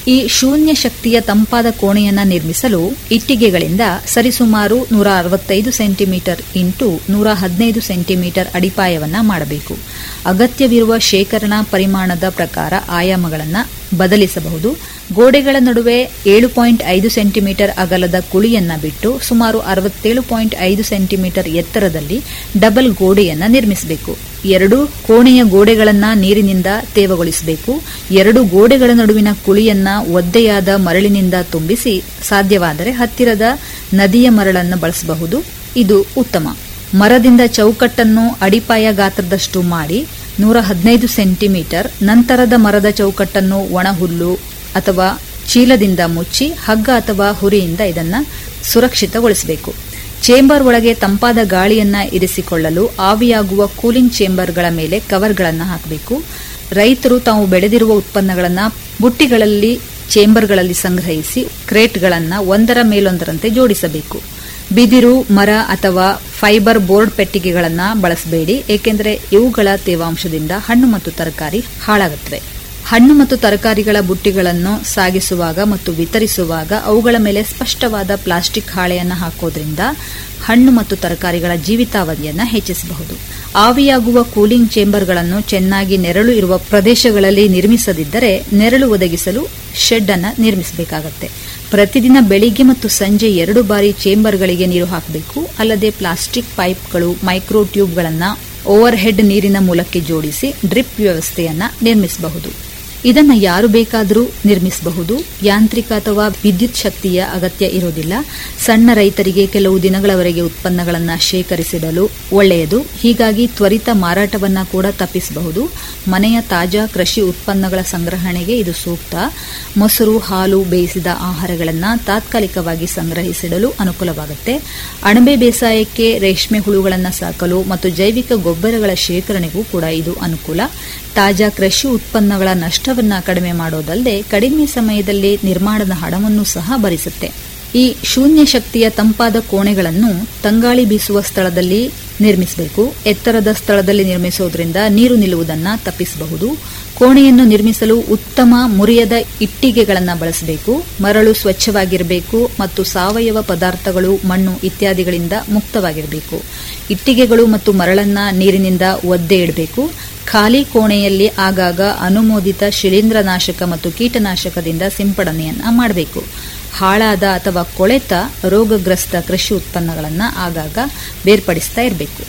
ಈ ಶೂನ್ಯ ಶಕ್ತಿಯ ತಂಪಾದ ಕೋಣೆಯನ್ನ ನಿರ್ಮಿಸಲು ಇಟ್ಟಿಗೆಗಳಿಂದ ಸರಿಸುಮಾರು ನೂರ ಅರವತ್ತೈದು ಸೆಂಟಿಮೀಟರ್ ಇಂಟು ನೂರ ಹದಿನೈದು ಸೆಂಟಿಮೀಟರ್ ಅಡಿಪಾಯವನ್ನ ಮಾಡಬೇಕು ಅಗತ್ಯವಿರುವ ಶೇಖರಣಾ ಪರಿಮಾಣದ ಪ್ರಕಾರ ಆಯಾಮಗಳನ್ನು ಬದಲಿಸಬಹುದು ಗೋಡೆಗಳ ನಡುವೆ ಏಳು ಪಾಯಿಂಟ್ ಐದು ಸೆಂಟಿಮೀಟರ್ ಅಗಲದ ಕುಳಿಯನ್ನ ಬಿಟ್ಟು ಸುಮಾರು ಅರವತ್ತೇಳು ಪಾಯಿಂಟ್ ಐದು ಸೆಂಟಿಮೀಟರ್ ಎತ್ತರದಲ್ಲಿ ಡಬಲ್ ಗೋಡೆಯನ್ನ ನಿರ್ಮಿಸಬೇಕು ಎರಡು ಕೋಣೆಯ ಗೋಡೆಗಳನ್ನ ನೀರಿನಿಂದ ತೇವಗೊಳಿಸಬೇಕು ಎರಡು ಗೋಡೆಗಳ ನಡುವಿನ ಕುಳಿಯನ್ನ ಒದ್ದೆಯಾದ ಮರಳಿನಿಂದ ತುಂಬಿಸಿ ಸಾಧ್ಯವಾದರೆ ಹತ್ತಿರದ ನದಿಯ ಮರಳನ್ನು ಬಳಸಬಹುದು ಇದು ಉತ್ತಮ ಮರದಿಂದ ಚೌಕಟ್ಟನ್ನು ಅಡಿಪಾಯ ಗಾತ್ರದಷ್ಟು ಮಾಡಿ ನೂರ ಹದಿನೈದು ಸೆಂಟಿಮೀಟರ್ ನಂತರದ ಮರದ ಚೌಕಟ್ಟನ್ನು ಒಣಹುಲ್ಲು ಅಥವಾ ಚೀಲದಿಂದ ಮುಚ್ಚಿ ಹಗ್ಗ ಅಥವಾ ಹುರಿಯಿಂದ ಇದನ್ನು ಸುರಕ್ಷಿತಗೊಳಿಸಬೇಕು ಚೇಂಬರ್ ಒಳಗೆ ತಂಪಾದ ಗಾಳಿಯನ್ನ ಇರಿಸಿಕೊಳ್ಳಲು ಆವಿಯಾಗುವ ಕೂಲಿಂಗ್ ಚೇಂಬರ್ಗಳ ಮೇಲೆ ಕವರ್ಗಳನ್ನು ಹಾಕಬೇಕು ರೈತರು ತಾವು ಬೆಳೆದಿರುವ ಉತ್ಪನ್ನಗಳನ್ನು ಬುಟ್ಟಿಗಳಲ್ಲಿ ಚೇಂಬರ್ಗಳಲ್ಲಿ ಸಂಗ್ರಹಿಸಿ ಕ್ರೇಟ್ಗಳನ್ನು ಒಂದರ ಮೇಲೊಂದರಂತೆ ಜೋಡಿಸಬೇಕು ಬಿದಿರು ಮರ ಅಥವಾ ಫೈಬರ್ ಬೋರ್ಡ್ ಪೆಟ್ಟಿಗೆಗಳನ್ನು ಬಳಸಬೇಡಿ ಏಕೆಂದರೆ ಇವುಗಳ ತೇವಾಂಶದಿಂದ ಹಣ್ಣು ಮತ್ತು ತರಕಾರಿ ಹಾಳಾಗುತ್ತವೆ ಹಣ್ಣು ಮತ್ತು ತರಕಾರಿಗಳ ಬುಟ್ಟಿಗಳನ್ನು ಸಾಗಿಸುವಾಗ ಮತ್ತು ವಿತರಿಸುವಾಗ ಅವುಗಳ ಮೇಲೆ ಸ್ಪಷ್ಟವಾದ ಪ್ಲಾಸ್ಟಿಕ್ ಹಾಳೆಯನ್ನು ಹಾಕೋದ್ರಿಂದ ಹಣ್ಣು ಮತ್ತು ತರಕಾರಿಗಳ ಜೀವಿತಾವಧಿಯನ್ನು ಹೆಚ್ಚಿಸಬಹುದು ಆವಿಯಾಗುವ ಕೂಲಿಂಗ್ ಚೇಂಬರ್ಗಳನ್ನು ಚೆನ್ನಾಗಿ ನೆರಳು ಇರುವ ಪ್ರದೇಶಗಳಲ್ಲಿ ನಿರ್ಮಿಸದಿದ್ದರೆ ನೆರಳು ಒದಗಿಸಲು ಶೆಡ್ ಅನ್ನು ನಿರ್ಮಿಸಬೇಕಾಗತ್ತೆ ಪ್ರತಿದಿನ ಬೆಳಿಗ್ಗೆ ಮತ್ತು ಸಂಜೆ ಎರಡು ಬಾರಿ ಚೇಂಬರ್ಗಳಿಗೆ ನೀರು ಹಾಕಬೇಕು ಅಲ್ಲದೆ ಪ್ಲಾಸ್ಟಿಕ್ ಪೈಪ್ಗಳು ಮೈಕ್ರೋ ಟ್ಯೂಬ್ಗಳನ್ನು ಓವರ್ ಹೆಡ್ ನೀರಿನ ಮೂಲಕ್ಕೆ ಜೋಡಿಸಿ ಡ್ರಿಪ್ ವ್ಯವಸ್ಥೆಯನ್ನ ನಿರ್ಮಿಸಬಹುದು ಇದನ್ನು ಯಾರು ಬೇಕಾದರೂ ನಿರ್ಮಿಸಬಹುದು ಯಾಂತ್ರಿಕ ಅಥವಾ ವಿದ್ಯುತ್ ಶಕ್ತಿಯ ಅಗತ್ಯ ಇರೋದಿಲ್ಲ ಸಣ್ಣ ರೈತರಿಗೆ ಕೆಲವು ದಿನಗಳವರೆಗೆ ಉತ್ಪನ್ನಗಳನ್ನು ಶೇಖರಿಸಿಡಲು ಒಳ್ಳೆಯದು ಹೀಗಾಗಿ ತ್ವರಿತ ಮಾರಾಟವನ್ನ ಕೂಡ ತಪ್ಪಿಸಬಹುದು ಮನೆಯ ತಾಜಾ ಕೃಷಿ ಉತ್ಪನ್ನಗಳ ಸಂಗ್ರಹಣೆಗೆ ಇದು ಸೂಕ್ತ ಮೊಸರು ಹಾಲು ಬೇಯಿಸಿದ ಆಹಾರಗಳನ್ನು ತಾತ್ಕಾಲಿಕವಾಗಿ ಸಂಗ್ರಹಿಸಿಡಲು ಅನುಕೂಲವಾಗುತ್ತೆ ಅಣಬೆ ಬೇಸಾಯಕ್ಕೆ ರೇಷ್ಮೆ ಹುಳುಗಳನ್ನು ಸಾಕಲು ಮತ್ತು ಜೈವಿಕ ಗೊಬ್ಬರಗಳ ಶೇಖರಣೆಗೂ ಕೂಡ ಇದು ಅನುಕೂಲ ತಾಜಾ ಕೃಷಿ ಉತ್ಪನ್ನಗಳ ನಷ್ಟವನ್ನ ಕಡಿಮೆ ಮಾಡೋದಲ್ಲದೆ ಕಡಿಮೆ ಸಮಯದಲ್ಲಿ ನಿರ್ಮಾಣದ ಹಣವನ್ನು ಸಹ ಭರಿಸುತ್ತೆ ಈ ಶೂನ್ಯ ಶಕ್ತಿಯ ತಂಪಾದ ಕೋಣೆಗಳನ್ನು ತಂಗಾಳಿ ಬೀಸುವ ಸ್ಥಳದಲ್ಲಿ ನಿರ್ಮಿಸಬೇಕು ಎತ್ತರದ ಸ್ಥಳದಲ್ಲಿ ನಿರ್ಮಿಸುವುದರಿಂದ ನೀರು ನಿಲ್ಲುವುದನ್ನು ತಪ್ಪಿಸಬಹುದು ಕೋಣೆಯನ್ನು ನಿರ್ಮಿಸಲು ಉತ್ತಮ ಮುರಿಯದ ಇಟ್ಟಿಗೆಗಳನ್ನು ಬಳಸಬೇಕು ಮರಳು ಸ್ವಚ್ಛವಾಗಿರಬೇಕು ಮತ್ತು ಸಾವಯವ ಪದಾರ್ಥಗಳು ಮಣ್ಣು ಇತ್ಯಾದಿಗಳಿಂದ ಮುಕ್ತವಾಗಿರಬೇಕು ಇಟ್ಟಿಗೆಗಳು ಮತ್ತು ಮರಳನ್ನ ನೀರಿನಿಂದ ಒದ್ದೆ ಇಡಬೇಕು ಖಾಲಿ ಕೋಣೆಯಲ್ಲಿ ಆಗಾಗ ಅನುಮೋದಿತ ಶಿಲೀಂಧ್ರನಾಶಕ ಮತ್ತು ಕೀಟನಾಶಕದಿಂದ ಸಿಂಪಡಣೆಯನ್ನ ಮಾಡಬೇಕು ಹಾಳಾದ ಅಥವಾ ಕೊಳೆತ ರೋಗಗ್ರಸ್ತ ಕೃಷಿ ಉತ್ಪನ್ನಗಳನ್ನು ಆಗಾಗ ಬೇರ್ಪಡಿಸ್ತಾ ಇರಬೇಕು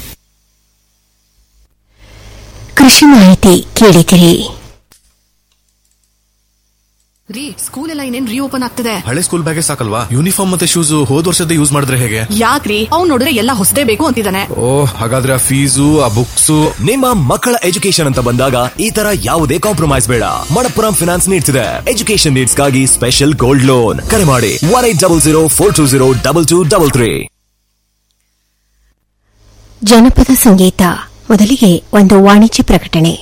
ಕೃಷಿ ಮಾಹಿತಿ ಕೇಳಿದಿರಿ ರೀ ಸ್ಕೂಲ್ ಎಲ್ಲ ಇನ್ನೇನ್ ರೀಓಪನ್ ಆಗ್ತದೆ ಹಳೆ ಸ್ಕೂಲ್ ಬ್ಯಾಗೆ ಸಾಕಲ್ವಾ ಯೂನಿಫಾರ್ಮ್ ಮತ್ತೆ ಶೂಸ್ ಹೋದ್ ವರ್ಷದ ಯೂಸ್ ಮಾಡಿದ್ರೆ ಹೇಗೆ ಯಾಕ್ರಿ ಅವ್ನ್ ನೋಡಿದ್ರೆ ಎಲ್ಲ ಹೊಸದೇ ಬೇಕು ಅಂತಿದ್ದಾನೆ ಓ ಹಾಗಾದ್ರೆ ಆ ಫೀಸು ಆ ಬುಕ್ಸು ನಿಮ್ಮ ಮಕ್ಕಳ ಎಜುಕೇಶನ್ ಅಂತ ಬಂದಾಗ ಈ ತರ ಯಾವುದೇ ಕಾಂಪ್ರಮೈಸ್ ಬೇಡ ಮಣಪ್ಪುರಂ ಫಿನಾನ್ಸ್ ನೀಡ್ತಿದೆ ಎಜುಕೇಶನ್ ನೀಡ್ಸ್ಗಾಗಿ ಸ್ಪೆಷಲ್ ಗೋಲ್ಡ್ ಲೋನ್ ಕರೆ ಮಾಡಿ one eight double zero four two zero double two double three ಜನಪದ ಸಂಗೀತ ಮೊದಲಿಗೆ ಒಂದು ವಾಣಿಜ್ಯ ಪ್ರಕಟಣೆ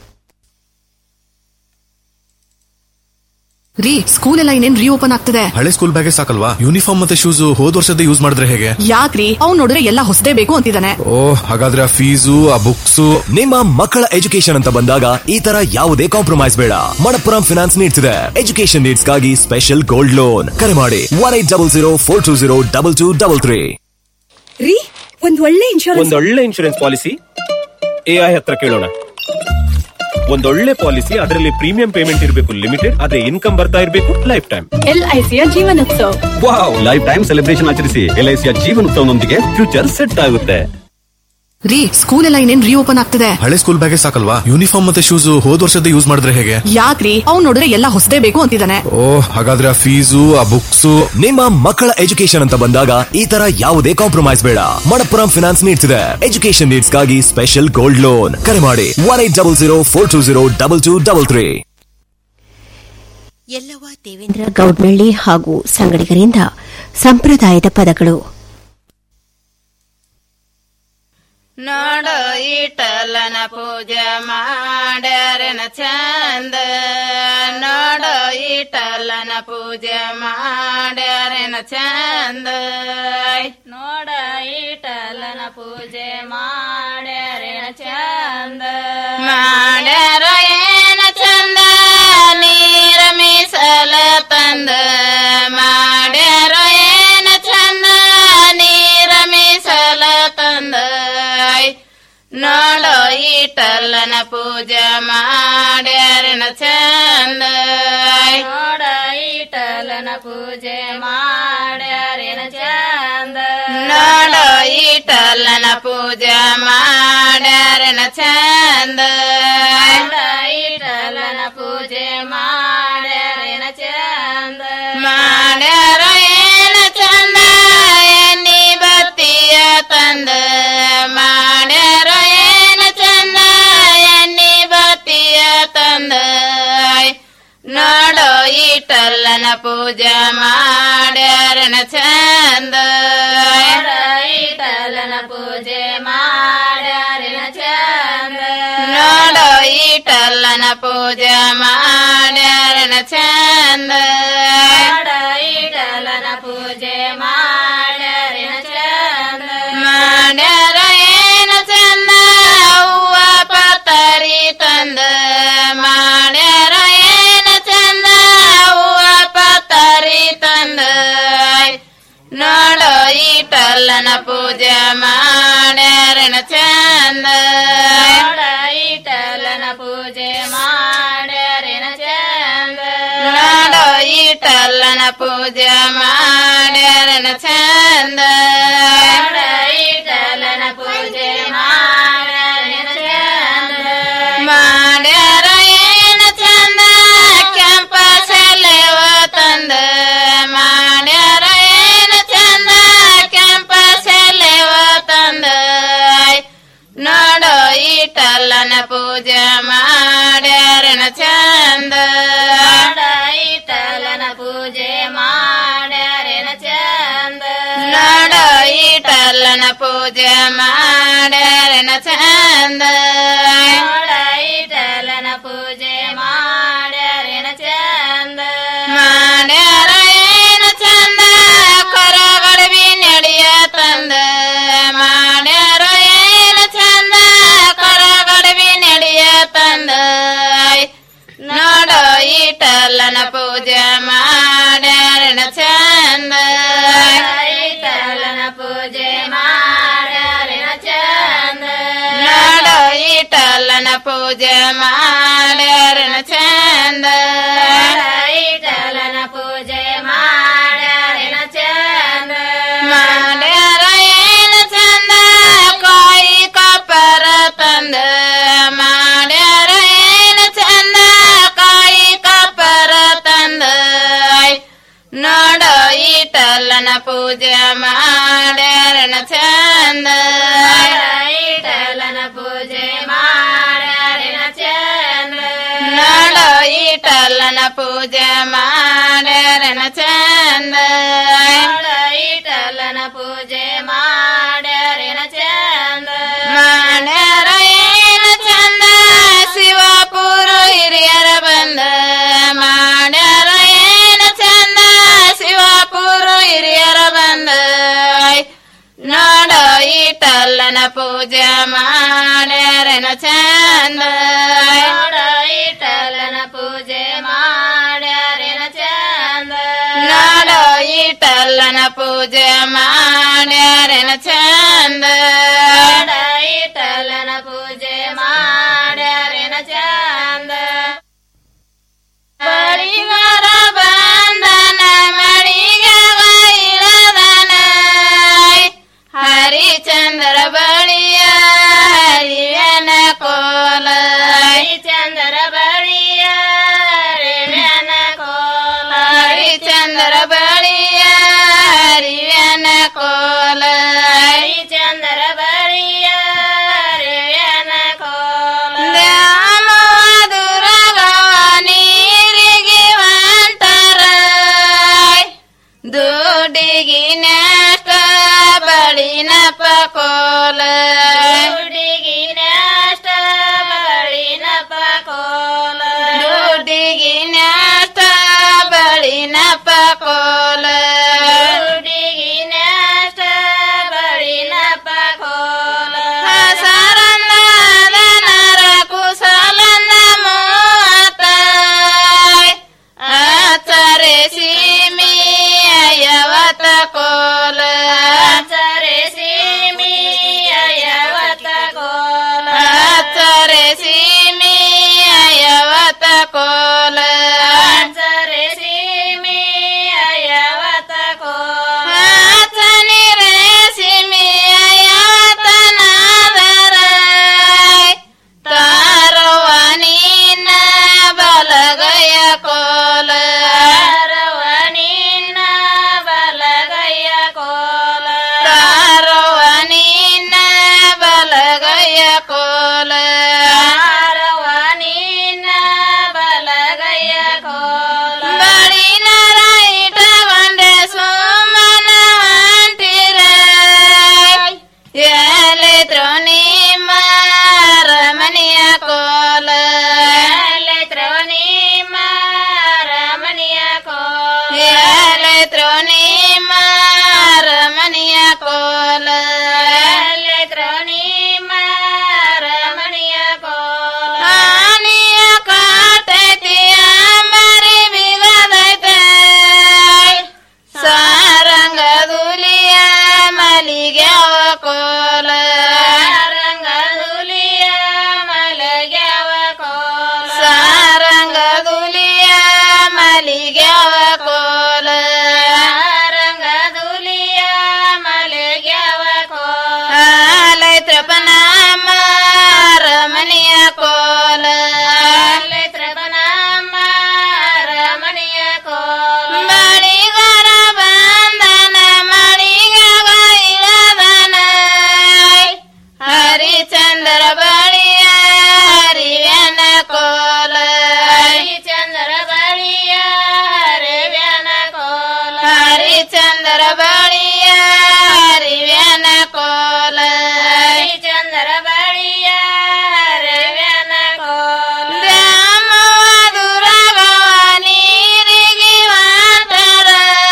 ರೀ ಸ್ಕೂಲ್ ಎಲ್ಲ ಇನ್ನೇನ್ ರೀಓಪನ್ ಆಗ್ತದೆ ಹಳೆ ಸ್ಕೂಲ್ ಬ್ಯಾಗೆ ಸಾಕಲ್ವಾ ಯೂನಿಫಾರ್ಮ್ ಮತ್ತೆ ಶೂಸ್ ಹೋದ್ ವರ್ಷದ ಯೂಸ್ ಮಾಡಿದ್ರೆ ಹೇಗೆ ಯಾಕ್ರಿ ಅವ್ನ್ ನೋಡಿದ್ರೆ ಎಲ್ಲ ಹೊಸದೇ ಬೇಕು ಅಂತಿದ್ದಾನೆ ಓ ಹಾಗಾದ್ರೆ ಆ ಫೀಸು ಆ ಬುಕ್ಸು ನಿಮ್ಮ ಮಕ್ಕಳ ಎಜುಕೇಶನ್ ಅಂತ ಬಂದಾಗ ಈ ತರ ಯಾವುದೇ ಕಾಂಪ್ರಮೈಸ್ ಬೇಡ ಮಣಪ್ಪುರಂ ಫಿನಾನ್ಸ್ ನೀಡ್ತಿದೆ ಎಜುಕೇಶನ್ ನೀಡ್ಸ್ಗಾಗಿ ಸ್ಪೆಷಲ್ ಗೋಲ್ಡ್ ಲೋನ್ ಕರೆ ಮಾಡಿ one eight double zero four two zero double two double three ರೀ ಒಂದ್ ಒಳ್ಳೆ ಇನ್ಶೂರೆನ್ಸ್ ಒಂದೊಳ್ಳೆ ಇನ್ಶೂರೆನ್ಸ್ ಪಾಲಿಸಿ ಎಐ ಹತ್ರ ಕೇಳೋಣ ಒಂದೊಳ್ಳೆ ಪಾಲಿಸಿ ಅದರಲ್ಲಿ ಪ್ರೀಮಿಯಂ ಪೇಮೆಂಟ್ ಇರಬೇಕು ಲಿಮಿಟೆಡ್ ಅದೇ ಇನ್ಕಮ್ ಬರ್ತಾ ಇರಬೇಕು ಲೈಫ್ ಟೈಮ್ ಎಲ್ಐಸಿಯ Jeevan Utsav wow life time celebration ಆಚರಿಸಿ ಎಲ್ಐಸಿಯ ಜೀವನೋತ್ಸವನೊಂದಿಗೆ ಫ್ಯೂಚರ್ ಸೆಟ್ ಆಗುತ್ತೆ ರೀ ಸ್ಕೂಲ್ ಎಲ್ಲ ಇನ್ನೇನ್ ರೀಓಪನ್ ಆಗ್ತದೆ ಹಳೆ ಸ್ಕೂಲ್ ಬ್ಯಾಗೆ ಸಾಕಲ್ವಾ ಯೂನಿಫಾರ್ಮ್ ಮತ್ತೆ ಶೂಸ್ ಹೋದ್ ವರ್ಷದ ಯೂಸ್ ಮಾಡಿದ್ರೆ ಹೇಗೆ ಯಾಕ್ರಿ ಅವ್ನ್ ನೋಡಿದ್ರೆ ಎಲ್ಲ ಹೊಸದೇ ಬೇಕು ಅಂತಿದ್ದಾನೆ ಓ ಹಾಗಾದ್ರೆ ಆ ಫೀಸು ಆ ಬುಕ್ಸು ನಿಮ್ಮ ಮಕ್ಕಳ ಎಜುಕೇಶನ್ ಅಂತ ಬಂದಾಗ ಈ ತರ ಯಾವುದೇ ಕಾಂಪ್ರಮೈಸ್ ಬೇಡ ಮಣಪ್ಪುರಂ ಫಿನಾನ್ಸ್ ನೀಡ್ತಿದೆ ಎಜುಕೇಶನ್ ನೀಡ್ಸ್ಗಾಗಿ ಸ್ಪೆಷಲ್ ಗೋಲ್ಡ್ ಲೋನ್ ಕರೆ ಮಾಡಿ one eight double zero four two zero double two double three ಎಲ್ಲವ ದೇವೇಂದ್ರ ಗೌಡ್ನಳ್ಳಿ ಹಾಗೂ ಸಂಗಡಿಗರಿಂದ ಸಂಪ್ರದಾಯದ ಪದಗಳು ನೋಡು ಇಟಲನ ಪೂಜೆ ಮಾಡ್ಯಾರನ ಚಂದ ನೋಡು ಇಟಲನ ಪೂಜೆ ಮಾಡ್ಯಾರನ ಚಂದ ನೋಡ ಇಟಲನ ಪೂಜೆ ಮಾಡ್ಯಾರನ ಚಂದ ಮಾಡ್ಯಾರ ಏನ ಚಂದ ನೀರ ಮೀಸಲ ಪೂಜೆ ಮಾಡ್ಯಾರನ ಚಂದ ನೋಡ ಈಟಲನ ಪೂಜೆ ಮಾಡ್ಯಾರೇನ ಚಂದ ನೋಡ ಈಟಲನ ಪೂಜೆ ಮಾಡ್ಯಾರನ ಚಂದ ಈಟಲನ ಪೂಜೆ ಮಾಡ್ಯಾರೇನ ಚಂದ ಮಾಡ್ಯಾರ ಏನ ಚಂದ ಎನ್ನಿ ಬತ್ತಿಯ ತಂದ ಮಾಡ್ಯಾರ ಏನ ಚಂದ ಎನ್ನಿ ಬತ್ತಿಯ ತಂದ ನೋಡೋ ಈಟಲ್ಲನ ಪೂಜೆ ಮಾಡ್ಯಾರನ ಚಂದ ಈಟಲ್ಲನ ಪೂಜೆ ಮಾಡ್ಯಾರನ ಚಂದ ನೋಡೋ ಈಟಲ್ಲನ ಪೂಜೆ ಮಾಡ್ಯಾರನ ಚಂದ ಈಟಲ್ಲನ ಪೂಜೆ ಮಾಡ್ಯಾರನ ಚಂದ ಮಾಡ್ಯಾರ ಏನ ಚಂದ ಹೂವ ಪತರಿ ತಂದ ಮಾಡ್ಯಾರ ಏನ ಚಂದ ಹೂವ ಪತರಿ ತಂದ ನೋಡೋ ಈಟಲ್ಲನ ಪೂಜೆ ಮಾಡ್ಯಾರನ ಚಂದ ಈಟಲ್ಲನ ಪೂಜೆ ಮಾಡ್ಯಾರನ ಚಂದ ನೋಡೋ ಈಟಲ್ಲನ ಪೂಜೆ ಮಾಡ್ಯಾರನ ಚಂದ ಈಟಲ್ಲನ ಪೂಜೆ ಮಾಡ್ಯಾರನ ಚಂದ ಮಾಡ್ಯಾರ ಏನ ಚಂದ ಕೆಂಪ ಸೆಲೆವ ತಂದ ಮಾಡ್ಯಾರ ಏನ ಚಂದ ಕೆಂಪ ಸೆಲೆವ ತಂದ ನೋಡೋ ಈಟಲ್ಲನ ಪೂಜೆ ಮಾಡ್ಯಾರನ ಚಂದ ಈಟಲ್ಲನ ಪೂಜೆ ಮಾಡ್ಯಾರನ ಚಂದ ನೋಡೋ ಈಟಲ್ಲನ ಪೂಜೆ ಮಾಡ್ಯಾರನ ಚಂದ ಈಟಲ್ಲನ ಪೂಜೆ ಮಾಡ್ಯಾರನ ಚಂದ ಮಾಡ್ಯಾರ ಏನ ಚಂದ ಕೊರಗಡವಿ ನಡೆಯ ತಂದ ಮಾಡ್ಯಾರ ಏನ ಚಂದ ಕೊರಗಡವಿ ನಡೆಯ ತಂದ ನೋಡೋ ಈಟಲ್ಲನ ಪೂಜೆ ಮಾಡ್ಯಾರನ ಚಂದ ಈಟಲ್ಲನ ಪೂಜೆ ಮಾಡ್ಯಾರನ ಚಂದ ನೋಡೋ ಈಟಲ್ಲನ ಪೂಜೆ ಮಾಡ್ಯಾರನ ಚಂದ ಈಟಲ್ಲನ ಪೂಜೆ ಮಾಡ್ಯಾರನ ಚಂದ ಮಾಡ್ಯಾರ ಏನ ಚಂದ ಕಾಯಿ ಕಪ್ಪರ ತಂದ ಮಾಡ್ಯಾರ ಏನ ಚಂದ ಕಾಯಿ ಕಪ್ಪರ ತಂದ ನೋಡೋ ಈಟಲ್ಲನ ಪೂಜೆ ಮಾಡ್ಯಾರನ ಚಂದ ಈಟಲ್ಲನ ಪೂಜೆ ಮಾಡ್ಯಾರನ ಚಂದ ನೋಡೋ ಈಟಲ್ಲನ ಪೂಜೆ ಮಾಡ್ಯಾರನ ಚಂದ ಈಟಲ್ಲನ ಪೂಜೆ ಮಾಡ್ಯಾರನ ಚಂದ ಮಾಡ್ಯಾರ ಏನ ಚಂದ ಶಿವಪುರ ಹಿರಿಯರ ಬಂದ ಮಾಡ್ಯಾರ ಏನ ಚಂದ ಶಿವಪುರ ಹಿರಿಯರ ಬಂದ ನೋಡೋ ಈಟಲ್ಲನ ಪೂಜೆ ಮಾಡ್ಯಾರನ ಚಂದ ನೋಡೋ ಈಟಲ್ಲನ ಪೂಜೆ ಮಾಡ್ಯಾರನ ಚಂದ ನೋಡೋ ಈಟಲ್ಲನ ಪೂಜೆ ಮಾಡ್ಯಾರನ ಚಂದ ಈಟಲ್ಲನ ಪೂಜೆ ಮಾಡ್ಯಾರನ ಚಂದ ಬಳಿಗಾರ ಬಂದನ ಮಳಿಗೆ ಇಳದನ ಹರಿಚಂದ್ರ ಬಳಿಯ ಹರಿಯನ ಕೋಲ ಹರಿಚಂದ್ರ ಬಳಿಯ ಹರಿಯನ ಕೋಲ ಹರಿಚಂದ್ರ ಬಳಿಯ ಹರಿಯನ ಕೋಲ ಹರಿಚಂದ್ರ ಬಳಿಯ ತ್ರೋಣಿ ಮಾರ ಮನಿಯ ಕೋಲ ತ್ರೋಣಿ ಮಾರ ಮನಿಯ ಕೋಲ ಹಾನಿಯ ಕಾಟತಿಯ ಮರಿ ಬಿಗದೈತೆ ಸಾರಂಗ ದುಲಿಯ ಮಲಿಗ್ಯಾವ ಕೋಲ ಸಾರಂಗ ದುಲಿಯ ಮಲಗ್ಯಾವ ಕೋಲ ಸಾರಂಗ ದುಲಿಯ ಮಲಿಗ್ಯಾವ ಕೋಲ ಸಾರಂಗ ದುಲಿಯ ಮಲಗ್ಯಾವ ಕೋಲ ಲೈತ್ರಪನ ಮಾರ ಮನಿಯ ಕೋಲ ಲೈತ್ರಪನ ಮಾರ ಮನಿಯ ಕೋಲ ಬಳಿಗರ ಬಂದನ ಮಳಿಗವ ಇಳದನ ಹರಿಚಂದ್ರ ಬಳಿಯ ಹರಿವ್ಯನ ಕೋಲ ಹರಿಚಂದ್ರ ಬಳಿಯ ಹರಿವ್ಯನ ಕೋಲ ಹರಿಚಂದ್ರ ಬಳಿಯ ಹರಿವ್ಯನ ಕೋಲ ಹರಿಚಂದ್ರ ಬಳಿಯ ಹರಿವ್ಯನ ಕೋಲ ದ್ಯಾಮವ ದುರಗವ ನೀರಿಗೆ ವಾಟರ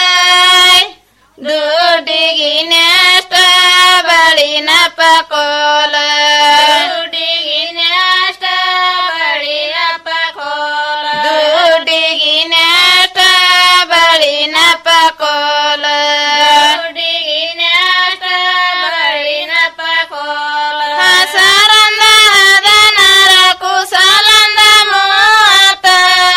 ದುಡ್ಡಿಗಿ ನೆಷ್ಟ ಬಳಿನ ಪಕೋಲ ದುಡ್ಡಿಗಿ ನೆಷ್ಟ ಬಳಿನ ಪಕೋಲ ದುಡ್ಡಿಗಿ ನೆಷ್ಟ ಬಳಿನ ಪಕೋಲ ದುಡ್ಡಿಗಿ ನೆಷ್ಟ ಬಳಿನ ಪಕೋಲ ಹಸರಂದ ಹದನರ ಕುಸಲಂದ ಮೂವತ್ತ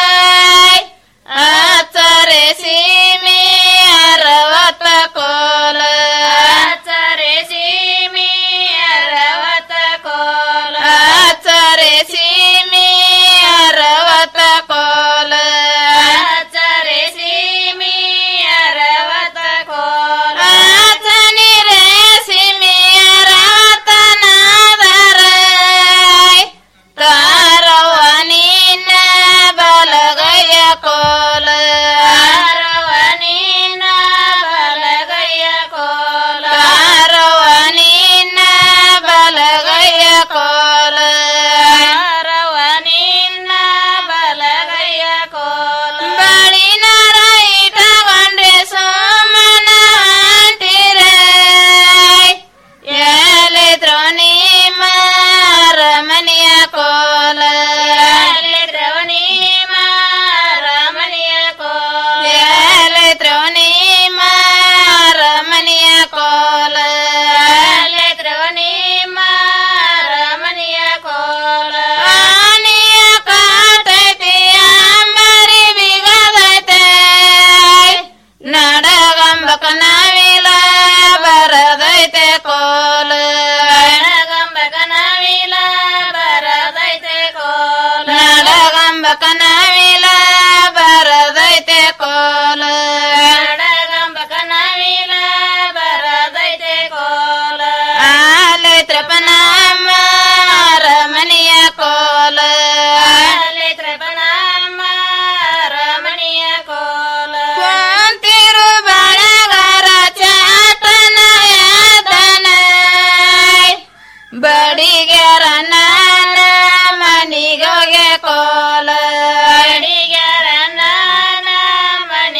ಆಚರೆ ಸೀಮಿ ಅರವತ್ತ ಕೋಲ ಆಚರೆ ಸೀಮಿ ಅರವತ್ತ ಕೋಲ ಆಚರೆ ಸೀಮಿ ಅರವತ್ತ ಕೋಲ ಆಚರೆ ಸೀಮಿ ಅರವತ್ತ ಕೋಲ ಆಚನಿ ರೇ ಸೀಮಿ ಅರವತ್ತ ನಾದರ ತಾರವನಿನ ಬಲಗಯ ಕೋಲ ತಾರವನಿನ ಬಲಗಯ ಕೋಲ ತಾರವನಿನ ಬಲಗಯ ಕೋಲ ತಾರವನಿನ ಬಲಗಯ ಕೋಲ ಬಳಿನ ರೈತಗೊಂಡ್ರೆ ಸೋಮನ ಅಂಟಿರೈ ಎಲೆ ದ್ರೋಣಿ ಮಾರ ಮನೆಯ ಕೋಲ ಎಲೆ ದ್ರೋಣಿ ಮಾರ ಮನೆಯ ಕೋಲ ಎಲೆ ದ್ರೋಣಿ ಮಾರ ಮನೆಯ ಕೋಲ ಎಲೆ ದ್ರೋಣಿ ಮಾರ ಮನೆಯ ಕೋಲ ಆನೆಯ ಕಾಟೈತಿಯ ಮರಿ ಬಿಗದೈತೆ ನಡಗಂಬಕ ನಾವಿಲ ಬರದೈತೆ ಕೋಲ ನಡಗಂಬಕ ನಾವಿಲ ಬರದೈತೆ ಕೋಲ ನಡಗಂಬಕ ನಾವಿಲ ಬರದೈತೆ ಕೋಲ ನಡಗಂಬಕ ನಾವಿಲ ಬರದೈತೆ ಕೋಲ ಆಲೈತ್ರಪನ ಮಾರ ಮನೆಯ ಕೋಲ ಆಲೈತ್ರಪನ ಮಾರ ಮನೆಯ ಕೋಲ ಕುಂತಿರು ಬಳಗರ ಚಾತನ ಯಾತನ ಬಡಿಗೆರ ನಾನ ಮನಿಗೋಗೆ ಕೋಲ ಬಡಿಗೆರ ನಾನ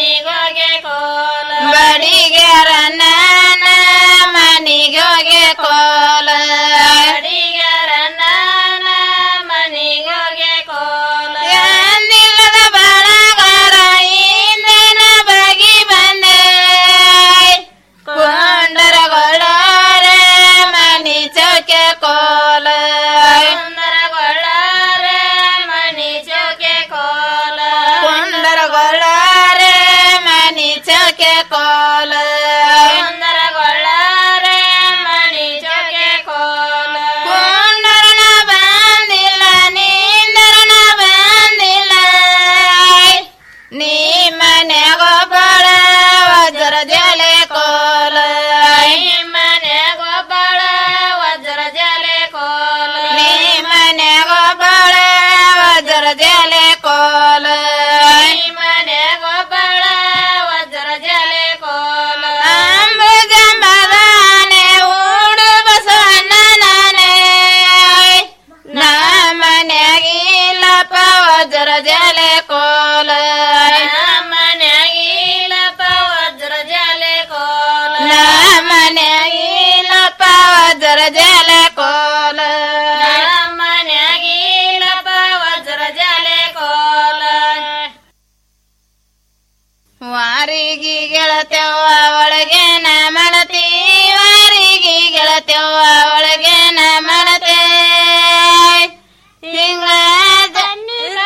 ಜಾಲೆ ಕೋಲ ಮನ್ಯಾಗಿಲ್ಲಪ್ಪ ವಜ್ರ ಜಾಲೆ ಕೋಲ ವಾರಿಗೆ ಗೆಳತ್ಯವ